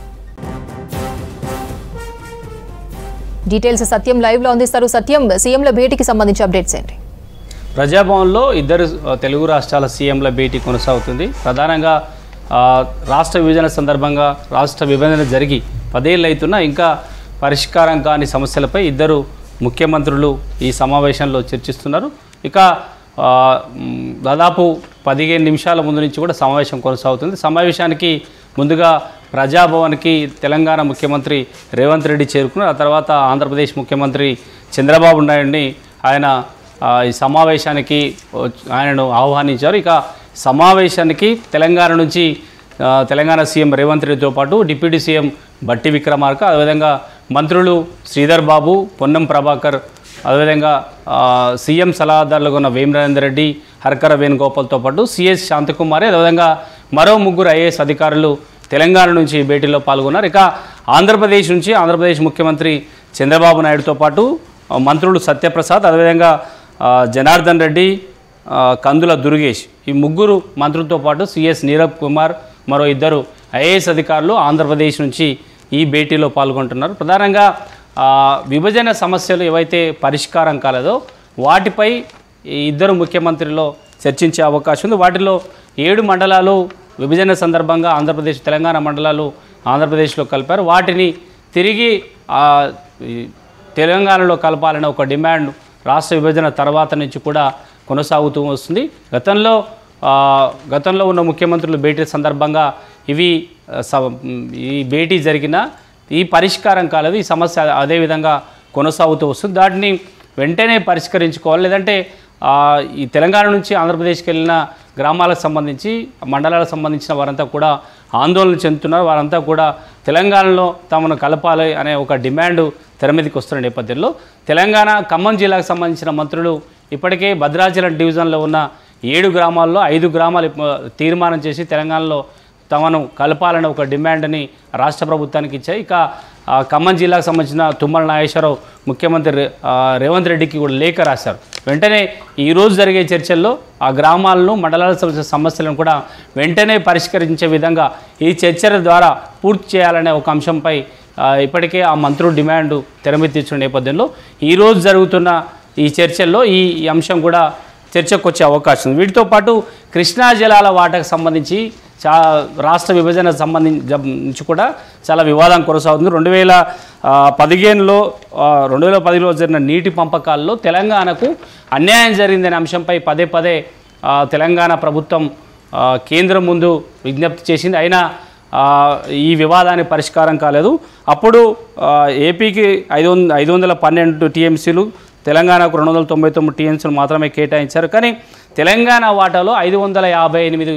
డీటెయిల్స్ సత్యం లైవ్ లో అందిస్తారు సత్యం సీఎంల భేటీకి సంబంధించి అప్డేట్స్ ఏంటి ప్రజాభవన్లో ఇద్దరు ఆ, తెలుగు రాష్ట్రాల సీఎంల భేటీ కొనసాగుతుంది ప్రధానంగా ఆ, రాష్ట్ర విభజన సందర్భంగా రాష్ట్ర విభజన జరిగి పదేళ్ళు అవుతున్నా ఇంకా పరిష్కారం కాని సమస్యలపై ఇద్దరు ముఖ్యమంత్రులు ఈ సమావేశంలో చర్చిస్తున్నారు ఇక ఆ, మ్, దాదాపు పదిహేను నిమిషాల ముందు నుంచి కూడా సమావేశం కొనసాగుతుంది సమావేశానికి ముందుగా ప్రజాభవన్కి తెలంగాణ ముఖ్యమంత్రి రేవంత్ రెడ్డి చేరుకున్నారు ఆ తర్వాత ఆంధ్రప్రదేశ్ ముఖ్యమంత్రి చంద్రబాబు నాయుడిని ఆయన ఆ, ఈ సమావేశానికి వచ్చి- ఆయనను ఆహ్వానించారు ఇక సమావేశానికి తెలంగాణ నుంచి ఆ, తెలంగాణ సీఎం రేవంత్ రెడ్డితో పాటు డిప్యూటీ సీఎం బట్టి విక్రమార్క అదేవిధంగా మంత్రులు శ్రీధర్ బాబు పొన్నం ప్రభాకర్ అదేవిధంగా ఆ, సీఎం సలహాదారులుగా ఉన్న వేమరేందర్ రెడ్డి హర్కర వేణుగోపాల్తో పాటు సిఎస్ శాంతకుమారి అదేవిధంగా మరో ముగ్గురు ఐఏఎస్ అధికారులు తెలంగాణ నుంచి ఈ భేటీలో పాల్గొన్నారు ఇక ఆంధ్రప్రదేశ్ నుంచి ఆంధ్రప్రదేశ్ ముఖ్యమంత్రి చంద్రబాబు నాయుడుతో పాటు ఆ, మంత్రులు సత్యప్రసాద్ అదేవిధంగా ఆ, జనార్దన్ రెడ్డి ఆ, కందుల దుర్గేష్ ఈ ముగ్గురు మంత్రులతో పాటు సిఎస్ నీరబ్ కుమార్ మరో ఇద్దరు ఐఏఎస్ అధికారులు ఆంధ్రప్రదేశ్ నుంచి ఈ భేటీలో పాల్గొంటున్నారు ప్రధానంగా ఆ, విభజన సమస్యలు ఏవైతే పరిష్కారం కాలేదో వాటిపై ఈ ఇద్దరు ముఖ్యమంత్రిలో చర్చించే అవకాశం ఉంది వాటిలో ఏడు మండలాలు విభజన సందర్భంగా ఆంధ్రప్రదేశ్ తెలంగాణ మండలాలు ఆంధ్రప్రదేశ్లో కలిపారు వాటిని తిరిగి ఆ, ఈ తెలంగాణలో కలపాలనే ఒక డిమాండ్ రాష్ట్ర విభజన తర్వాత నుంచి కూడా కొనసాగుతూ వస్తుంది గతంలో ఆ, గతంలో ఉన్న ముఖ్యమంత్రులు భేటీ సందర్భంగా ఇవి ఆ, స- ఈ భేటీ జరిగిన ఈ పరిష్కారం కాలేదు ఈ సమస్య అదే విధంగా కొనసాగుతూ వస్తుంది దాటిని వెంటనే పరిష్కరించుకోవాలి లేదంటే ఆ, ఈ తెలంగాణ నుంచి ఆంధ్రప్రదేశ్కి వెళ్ళిన గ్రామాలకు సంబంధించి మండలాలకు సంబంధించిన వారంతా కూడా ఆందోళన చెందుతున్నారు వారంతా కూడా తెలంగాణలో తమను కలపాలి అనే ఒక డిమాండ్ తెర మీదకి వస్తున్న నేపథ్యంలో తెలంగాణ ఖమ్మం జిల్లాకు సంబంధించిన మంత్రులు ఇప్పటికే భద్రాచలం డివిజన్లో ఉన్న ఏడు గ్రామాల్లో ఐదు గ్రామాలు ఇప్ప- తీర్మానం చేసి తెలంగాణలో తమను కలపాలని ఒక డిమాండ్ని రాష్ట్ర ప్రభుత్వానికి ఇచ్చాయి ఇక ఆ, ఖమ్మం జిల్లాకు సంబంధించిన తుమ్మల నాగేశ్వరరావు ముఖ్యమంత్రి రే- ఆ, రేవంత్ రెడ్డికి కూడా లేఖ రాశారు వెంటనే ఈరోజు జరిగే చర్చల్లో ఆ గ్రామాలను మండలాలకు సంబంధించిన సమస్యలను కూడా వెంటనే పరిష్కరించే విధంగా ఈ చర్చల ద్వారా పూర్తి చేయాలనే ఒక అంశంపై ఆ, ఇప్పటికే ఆ మంత్రులు డిమాండ్ తెరమెత్తించిన నేపథ్యంలో ఈరోజు జరుగుతున్న ఈ చర్చల్లో ఈ ఈ అంశం కూడా చర్చకు వచ్చే అవకాశం ఉంది వీటితో పాటు కృష్ణా జలాల వాటాకు సంబంధించి చా రాష్ట్ర విభజన సంబంధించి కూడా చాలా వివాదం కొనసాగుతుంది రెండు వేల ఆ, పదిహేనులో ఆ, రెండు వేల పదిలో జరిగిన నీటి పంపకాల్లో తెలంగాణకు అన్యాయం జరిగిందనే అంశంపై పదే పదే ఆ, తెలంగాణ ప్రభుత్వం ఆ, కేంద్రం ముందు విజ్ఞప్తి చేసింది అయినా ఆ, ఈ వివాదానికి పరిష్కారం కాలేదు అప్పుడు ఆ, ఏపీకి ఐదు వంద ఐదు వందల పన్నెండు టీఎంసీలు తెలంగాణకు రెండు వందల తొంభై తొమ్మిది టీఎంసీలు మాత్రమే కేటాయించారు కానీ తెలంగాణ వాటాలో ఐదు వందల యాభై ఎనిమిది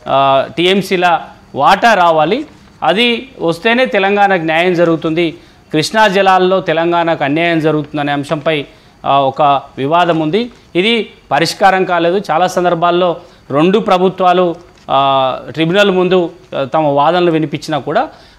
టీఎంసీల వాటా రావాలి అది వస్తేనే తెలంగాణకు న్యాయం జరుగుతుంది కృష్ణా జలాల్లో తెలంగాణకు అన్యాయం జరుగుతుందనే అంశంపై ఆ, ఒక వివాదం ఉంది ఇది పరిష్కారం కాలేదు చాలా సందర్భాల్లో రెండు ప్రభుత్వాలు ఆ, ట్రిబ్యునల్ ముందు ఆ, తమ వాదనలు వినిపించినా కూడా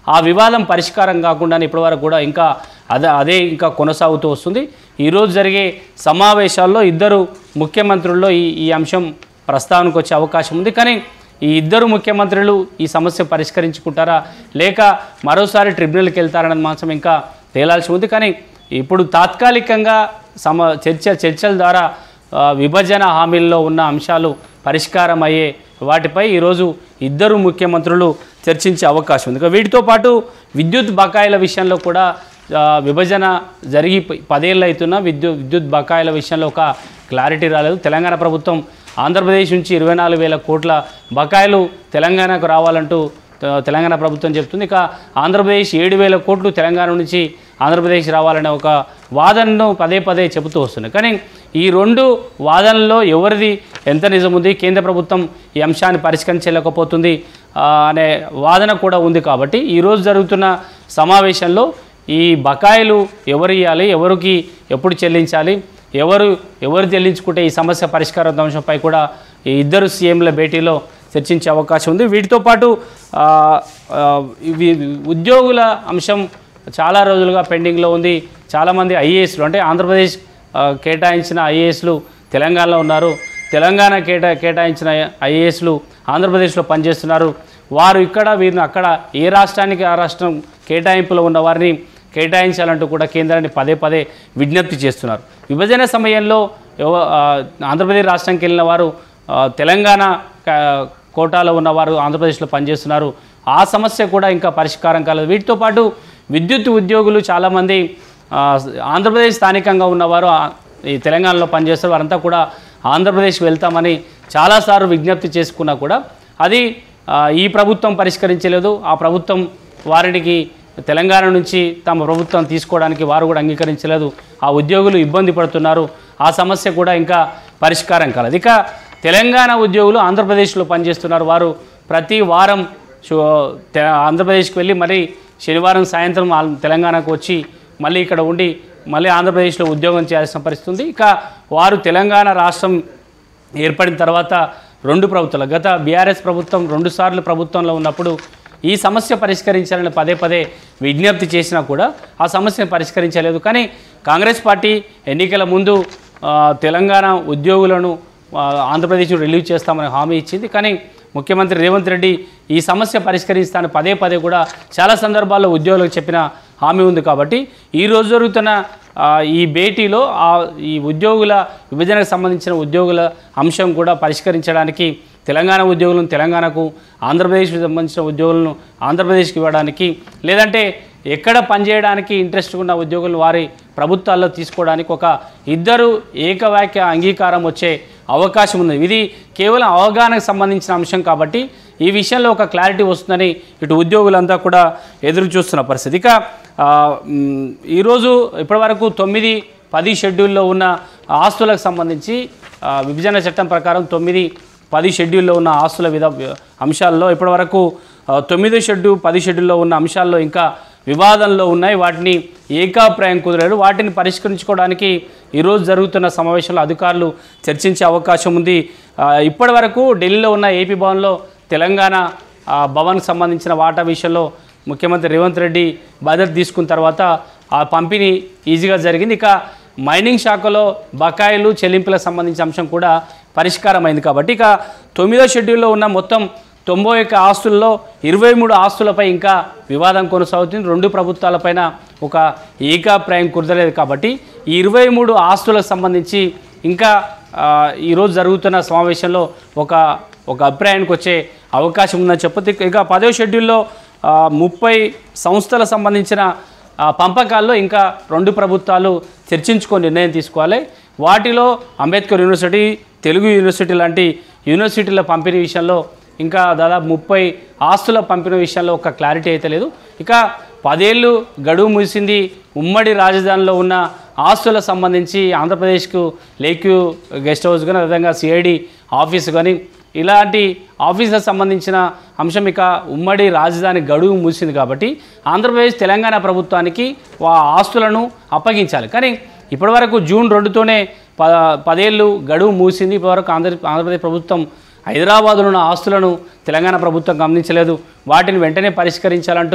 ఆ వివాదం పరిష్కారం కాకుండా ఇప్పటివరకు కూడా ఇంకా అదే అదే ఇంకా కొనసాగుతూ వస్తుంది ఈరోజు జరిగే సమావేశాల్లో ఇద్దరు ముఖ్యమంత్రుల్లో ఈ ఈ అంశం ప్రస్తావనకు వచ్చే అవకాశం ఉంది కానీ ఈ ఇద్దరు ముఖ్యమంత్రులు ఈ సమస్య పరిష్కరించుకుంటారా లేక మరోసారి ట్రిబ్యునల్కి వెళ్తారన్నది మాత్రం ఇంకా తేలాల్సి ఉంది కానీ ఇప్పుడు తాత్కాలికంగా సమ చర్చ చర్చల ద్వారా ఆ, విభజన హామీల్లో ఉన్న అంశాలు పరిష్కారం అయ్యే వాటిపై ఈరోజు ఇద్దరు ముఖ్యమంత్రులు చర్చించే అవకాశం ఉంది ఇక వీటితో పాటు విద్యుత్ బకాయిల విషయంలో కూడా ఆ, విభజన జరిగి ప- పదేళ్ళు అవుతున్న విద్యుత్ విద్యుత్ బకాయిల విషయంలో ఒక క్లారిటీ రాలేదు తెలంగాణ ప్రభుత్వం ఆంధ్రప్రదేశ్ నుంచి ఇరవై నాలుగు వేల కోట్ల బకాయిలు తెలంగాణకు రావాలంటూ త- తెలంగాణ ప్రభుత్వం చెప్తుంది ఇక ఆంధ్రప్రదేశ్ ఏడు వేల కోట్లు తెలంగాణ నుంచి ఆంధ్రప్రదేశ్ రావాలనే ఒక వాదనను పదే పదే చెబుతూ వస్తుంది కానీ ఈ రెండు వాదనల్లో ఎవరిది ఎంత నిజం ఉంది కేంద్ర ప్రభుత్వం ఈ అంశాన్ని పరిష్కరించలేకపోతుంది ఆ, అనే వాదన కూడా ఉంది కాబట్టి ఈరోజు జరుగుతున్న సమావేశంలో ఈ బకాయిలు ఎవరు ఇవ్వాలి ఎవరికి ఎప్పుడు చెల్లించాలి ఎవరు ఎవరు చెల్లించుకుంటే ఈ సమస్య పరిష్కారం అంశంపై కూడా ఈ ఇద్దరు సీఎంల భేటీలో చర్చించే అవకాశం ఉంది వీటితో పాటు ఆ, ఆ, ఇవి ఉద్యోగుల అంశం చాలా రోజులుగా పెండింగ్లో ఉంది చాలామంది ఐఏఎస్లు అంటే ఆంధ్రప్రదేశ్ ఆ, కేటాయించిన ఐఏఎస్లు తెలంగాణలో ఉన్నారు తెలంగాణ కేటా కేటాయించిన ఐఏఎస్లు ఆంధ్రప్రదేశ్లో పనిచేస్తున్నారు వారు ఇక్కడ వీరిని అక్కడ ఏ రాష్ట్రానికి ఆ రాష్ట్రం కేటాయింపులో ఉన్న వారిని కేటాయించాలంటూ కూడా కేంద్రాన్ని పదే పదే విజ్ఞప్తి చేస్తున్నారు విభజన సమయంలో ఎవ- ఆ, ఆంధ్రప్రదేశ్ రాష్ట్రానికి వెళ్ళిన వారు ఆ, తెలంగాణ క- కోటాలో ఉన్నవారు ఆంధ్రప్రదేశ్లో పనిచేస్తున్నారు ఆ సమస్య కూడా ఇంకా పరిష్కారం కాలేదు వీటితో పాటు విద్యుత్ ఉద్యోగులు చాలామంది ఆ, ఆంధ్రప్రదేశ్ స్థానికంగా ఉన్నవారు ఆ, ఈ తెలంగాణలో పనిచేస్తారు వారంతా కూడా ఆంధ్రప్రదేశ్ వెళ్తామని చాలాసార్లు విజ్ఞప్తి చేసుకున్నా కూడా అది ఆ, ఈ ప్రభుత్వం పరిష్కరించలేదు ఆ ప్రభుత్వం వారికి తెలంగాణ నుంచి తమ ప్రభుత్వం తీసుకోవడానికి వారు కూడా అంగీకరించలేదు ఆ ఉద్యోగులు ఇబ్బంది పడుతున్నారు ఆ సమస్య కూడా ఇంకా పరిష్కారం కాలేదు ఇక తెలంగాణ ఉద్యోగులు ఆంధ్రప్రదేశ్లో పనిచేస్తున్నారు వారు ప్రతి వారం శు- తె- ఆంధ్రప్రదేశ్కి వెళ్ళి మరి శనివారం సాయంత్రం ఆ- తెలంగాణకు వచ్చి మళ్ళీ ఇక్కడ ఉండి మళ్ళీ ఆంధ్రప్రదేశ్లో ఉద్యోగం చేయాల్సిన పరిస్థితి ఉంది ఇక వారు తెలంగాణ రాష్ట్రం ఏర్పడిన తర్వాత రెండు ప్రభుత్వాలు గత బీఆర్ఎస్ ప్రభుత్వం రెండుసార్లు ప్రభుత్వంలో ఉన్నప్పుడు ఈ సమస్య పరిష్కరించాలని పదే పదే విజ్ఞప్తి చేసినా కూడా ఆ సమస్యను పరిష్కరించలేదు కానీ కాంగ్రెస్ పార్టీ ఎన్నికల ముందు ఆ, తెలంగాణ ఉద్యోగులను ఆ, ఆంధ్రప్రదేశ్ రిలీవ్ చేస్తామని హామీ ఇచ్చింది కానీ ముఖ్యమంత్రి రేవంత్ రెడ్డి ఈ సమస్య పరిష్కరిస్తాను పదే పదే కూడా చాలా సందర్భాల్లో ఉద్యోగులకు చెప్పిన హామీ ఉంది కాబట్టి ఈ రోజు జరుగుతున్న ఆ, ఈ భేటీలో ఆ ఈ ఉద్యోగుల విభజనకు సంబంధించిన ఉద్యోగుల అంశం కూడా పరిష్కరించడానికి తెలంగాణ ఉద్యోగులను తెలంగాణకు ఆంధ్రప్రదేశ్కి సంబంధించిన ఉద్యోగులను ఆంధ్రప్రదేశ్కి ఇవ్వడానికి లేదంటే ఎక్కడ పనిచేయడానికి ఇంట్రెస్ట్ ఉన్న ఉద్యోగులను వారి ప్రభుత్వాల్లో తీసుకోవడానికి ఒక ఇద్దరు ఏకవాక్య అంగీకారం వచ్చే అవకాశం ఉంది ఇది కేవలం అవగాహనకు సంబంధించిన అంశం కాబట్టి ఈ విషయంలో ఒక క్లారిటీ వస్తుందని ఇటు ఉద్యోగులంతా కూడా ఎదురు చూస్తున్న పరిస్థితి ఇక ఆ, మ్, ఈరోజు ఇప్పటివరకు తొమ్మిది పది షెడ్యూల్లో ఉన్న ఆస్తులకు సంబంధించి ఆ, విభజన చట్టం ప్రకారం తొమ్మిది పది షెడ్యూల్లో ఉన్న ఆస్తుల విధ అంశాల్లో ఇప్పటివరకు ఆ, తొమ్మిదో షెడ్యూల్ పది షెడ్యూల్లో ఉన్న అంశాల్లో ఇంకా వివాదంలో ఉన్నాయి వాటిని ఏకాప్రాయం కుదరలేదు వాటిని పరిష్కరించుకోవడానికి ఈరోజు జరుగుతున్న సమావేశంలో అధికారులు చర్చించే అవకాశం ఉంది ఆ, ఇప్పటివరకు ఢిల్లీలో ఉన్న ఏపీ భవన్లో తెలంగాణ ఆ, భవన్కి సంబంధించిన వాటా విషయంలో ముఖ్యమంత్రి రేవంత్ రెడ్డి బాధ్యత తీసుకున్న తర్వాత ఆ పంపిణీ ఈజీగా జరిగింది ఇక మైనింగ్ శాఖలో బకాయిలు చెల్లింపులకు సంబంధించిన అంశం కూడా పరిష్కారమైంది కాబట్టి ఇక తొమ్మిదో షెడ్యూల్లో ఉన్న మొత్తం తొంభై ఒక్క ఆస్తుల్లో ఇరవై మూడు ఆస్తులపై ఇంకా వివాదం కొనసాగుతుంది రెండు ప్రభుత్వాలపైన ఒక ఏకాప్రాయం కుదరలేదు కాబట్టి ఈ ఇరవై మూడు ఆస్తులకు సంబంధించి ఇంకా ఆ, ఈరోజు జరుగుతున్న సమావేశంలో ఒక ఒక అభిప్రాయానికి వచ్చే అవకాశం ఉందని చెప్పొచ్చు ఇక పదో షెడ్యూల్లో ఆ, ముప్పై సంస్థలకు సంబంధించిన ఆ, పంపకాల్లో ఇంకా రెండు ప్రభుత్వాలు చర్చించుకొని నిర్ణయం తీసుకోవాలి వాటిలో అంబేద్కర్ యూనివర్సిటీ తెలుగు యూనివర్సిటీ లాంటి యూనివర్సిటీల పంపిణీ విషయంలో ఇంకా దాదాపు ముప్పై ఆస్తుల పంపిణీ విషయంలో ఒక క్లారిటీ అయితే లేదు ఇక పదేళ్ళు గడువు ముగిసింది ఉమ్మడి రాజధానిలో ఉన్న ఆస్తులకు సంబంధించి ఆంధ్రప్రదేశ్కు లేక్యూ గెస్ట్ హౌస్ కానీ అదేవిధంగా సిఐడి ఆఫీస్ కానీ ఇలాంటి ఆఫీసులకు సంబంధించిన అంశం ఇక ఉమ్మడి రాజధాని గడువు మూసింది కాబట్టి ఆంధ్రప్రదేశ్ తెలంగాణ ప్రభుత్వానికి ఆ ఆస్తులను అప్పగించాలి కానీ ఇప్పటివరకు జూన్ రెండుతోనే ప పదేళ్ళు గడువు మూసింది ఇప్పటివరకు ఆంధ్ర ఆంధ్రప్రదేశ్ ప్రభుత్వం హైదరాబాద్లో ఉన్న ఆస్తులను తెలంగాణ ప్రభుత్వం గమనించలేదు వాటిని వెంటనే పరిష్కరించాలంటూ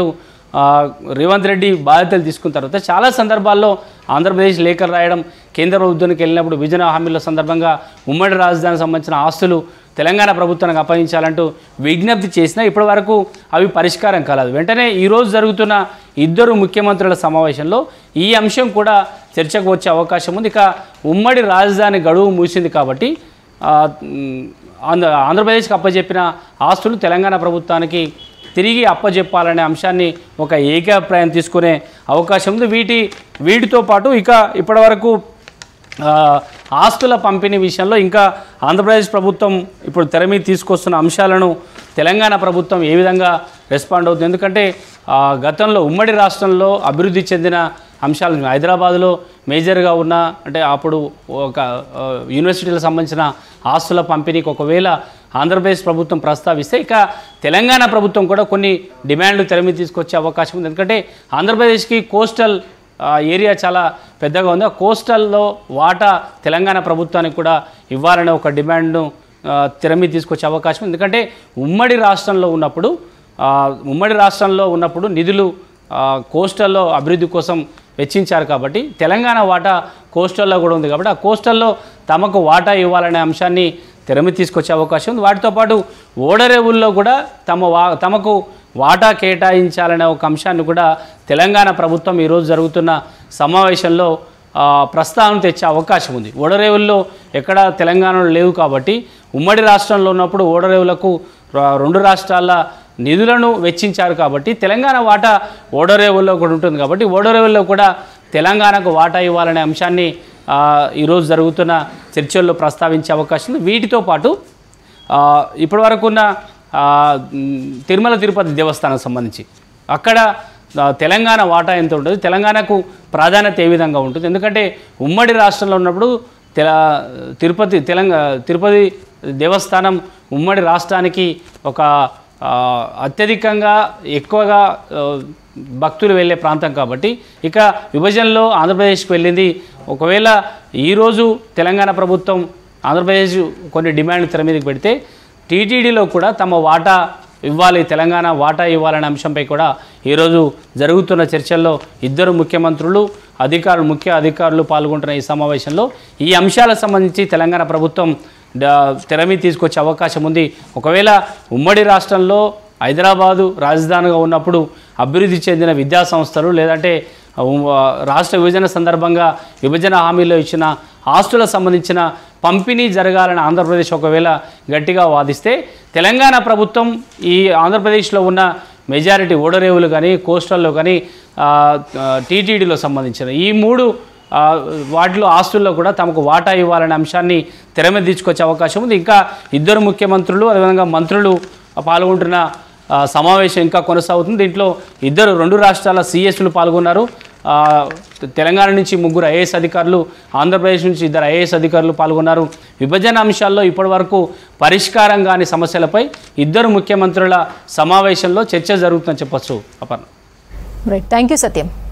ఆ, రేవంత్ రెడ్డి బాధ్యతలు తీసుకున్న తర్వాత చాలా సందర్భాల్లో ఆంధ్రప్రదేశ్ లేఖలు రాయడం కేంద్ర ప్రభుత్వానికి వెళ్ళినప్పుడు విభజన హామీల సందర్భంగా ఉమ్మడి రాజధానికి సంబంధించిన ఆస్తులు తెలంగాణ ప్రభుత్వానికి అప్పగించాలంటూ విజ్ఞప్తి చేసినా ఇప్పటి వరకు అవి పరిష్కారం కాలేదు వెంటనే ఈరోజు జరుగుతున్న ఇద్దరు ముఖ్యమంత్రుల సమావేశంలో ఈ అంశం కూడా చర్చకు వచ్చే అవకాశం ఉంది ఇక ఉమ్మడి రాజధాని గడువు మూసింది కాబట్టి ఆ, మ్, ఆంధ్ర ఆంధ్రప్రదేశ్కి అప్పచెప్పిన ఆస్తులు తెలంగాణ ప్రభుత్వానికి తిరిగి అప్పజెప్పాలనే అంశాన్ని ఒక ఏకాభిప్రాయం తీసుకునే అవకాశం ఉంది వీటి వీటితో పాటు ఇక ఇప్పటివరకు ఆ, ఆస్తుల పంపిణీ విషయంలో ఇంకా ఆంధ్రప్రదేశ్ ప్రభుత్వం ఇప్పుడు తెర మీద తీసుకొస్తున్న అంశాలను తెలంగాణ ప్రభుత్వం ఏ విధంగా రెస్పాండ్ అవుతుంది ఎందుకంటే ఆ, గతంలో ఉమ్మడి రాష్ట్రంలో అభివృద్ధి చెందిన అంశాలు హైదరాబాద్లో మేజర్గా ఉన్న అంటే అప్పుడు ఒక ఆ, యూనివర్సిటీలకు సంబంధించిన ఆస్తుల పంపిణీకి ఒకవేళ ఆంధ్రప్రదేశ్ ప్రభుత్వం ప్రస్తావిస్తే ఇక తెలంగాణ ప్రభుత్వం కూడా కొన్ని డిమాండ్లు తెర మీద తీసుకొచ్చే అవకాశం ఉంది ఎందుకంటే ఆంధ్రప్రదేశ్కి కోస్టల్ ఆ, ఏరియా చాలా పెద్దగా ఉంది ఆ కోస్టల్లో వాటా తెలంగాణ ప్రభుత్వానికి కూడా ఇవ్వాలనే ఒక డిమాండ్ను ఆ, తెర మీద తీసుకొచ్చే అవకాశం ఉంది ఎందుకంటే ఉమ్మడి రాష్ట్రంలో ఉన్నప్పుడు ఆ, ఉమ్మడి రాష్ట్రంలో ఉన్నప్పుడు నిధులు ఆ, కోస్టల్లో అభివృద్ధి కోసం వెచ్చించారు కాబట్టి తెలంగాణ వాటా కోస్టల్లో కూడా ఉంది కాబట్టి ఆ కోస్టల్లో తమకు వాటా ఇవ్వాలనే అంశాన్ని తెర మీద తీసుకొచ్చే అవకాశం ఉంది వాటితో పాటు ఓడరేవుల్లో కూడా తమ వా తమకు వాటా కేటాయించాలనే ఒక అంశాన్ని కూడా తెలంగాణ ప్రభుత్వం ఈరోజు జరుగుతున్న సమావేశంలో ఆ, ప్రస్తావన తెచ్చే అవకాశం ఉంది ఓడరేవుల్లో ఎక్కడ తెలంగాణలో లేవు కాబట్టి ఉమ్మడి రాష్ట్రంలో ఉన్నప్పుడు ఓడరేవులకు ర- రెండు రాష్ట్రాల నిధులను వెచ్చించారు కాబట్టి తెలంగాణ వాటా ఓడరేవుల్లో కూడా ఉంటుంది కాబట్టి ఓడరేవుల్లో కూడా తెలంగాణకు వాటా ఇవ్వాలనే అంశాన్ని ఆ, ఈరోజు జరుగుతున్న చర్చల్లో ప్రస్తావించే అవకాశం ఉంది వీటితో పాటు ఆ, ఇప్పటివరకు ఉన్న ఆ, మ్, తిరుమల తిరుపతి దేవస్థానం సంబంధించి అక్కడ ఆ, తెలంగాణ వాటా ఎంత ఉంటుంది తెలంగాణకు ప్రాధాన్యత ఏ విధంగా ఉంటుంది ఎందుకంటే ఉమ్మడి రాష్ట్రంలో ఉన్నప్పుడు తెల తిరుపతి తెలంగాణ తిరుపతి దేవస్థానం ఉమ్మడి రాష్ట్రానికి ఒక ఆ, అత్యధికంగా ఎక్కువగా ఆ, భక్తులు వెళ్ళే ప్రాంతం కాబట్టి ఇక విభజనలో ఆంధ్రప్రదేశ్కి వెళ్ళింది ఒకవేళ ఈరోజు తెలంగాణ ప్రభుత్వం ఆంధ్రప్రదేశ్ కొన్ని డిమాండ్ తెర మీదకి పెడితే టీటీడీలో కూడా తమ వాటా ఇవ్వాలి తెలంగాణ వాటా ఇవ్వాలనే అంశంపై కూడా ఈరోజు జరుగుతున్న చర్చల్లో ఇద్దరు ముఖ్యమంత్రులు అధికారులు ముఖ్య అధికారులు పాల్గొంటున్న ఈ సమావేశంలో ఈ అంశాలకు సంబంధించి తెలంగాణ ప్రభుత్వం డ- తెర మీద తీసుకొచ్చే అవకాశం ఉంది ఒకవేళ ఉమ్మడి రాష్ట్రంలో హైదరాబాదు రాజధానిగా ఉన్నప్పుడు అభివృద్ధి చెందిన విద్యా సంస్థలు లేదంటే ఉ- రాష్ట్ర విభజన సందర్భంగా విభజన హామీలో ఇచ్చిన ఆస్తులకు సంబంధించిన పంపిణీ జరగాలని ఆంధ్రప్రదేశ్ ఒకవేళ గట్టిగా వాదిస్తే తెలంగాణ ప్రభుత్వం ఈ ఆంధ్రప్రదేశ్లో ఉన్న మెజారిటీ ఓడరేవులు కానీ కోస్టల్లో కానీ టీటీడీలో సంబంధించిన ఈ మూడు ఆ, వాటిలో ఆస్తుల్లో కూడా తమకు వాటా ఇవ్వాలనే అంశాన్ని తెర మీద తీసుకొచ్చే అవకాశం ఉంది ఇంకా ఇద్దరు ముఖ్యమంత్రులు అదేవిధంగా మంత్రులు పాల్గొంటున్న ఆ, సమావేశం ఇంకా కొనసాగుతుంది దీంట్లో ఇద్దరు రెండు రాష్ట్రాల సిఎస్లు పాల్గొన్నారు ఆ, తెలంగాణ నుంచి ముగ్గురు ఐఏఎస్ అధికారులు ఆంధ్రప్రదేశ్ నుంచి ఇద్దరు ఐఏఎస్ అధికారులు పాల్గొన్నారు విభజన అంశాల్లో ఇప్పటివరకు పరిష్కారం కాని సమస్యలపై ఇద్దరు ముఖ్యమంత్రుల సమావేశంలో చర్చ జరుగుతుందని చెప్పొచ్చు Aparna right thank you Satyam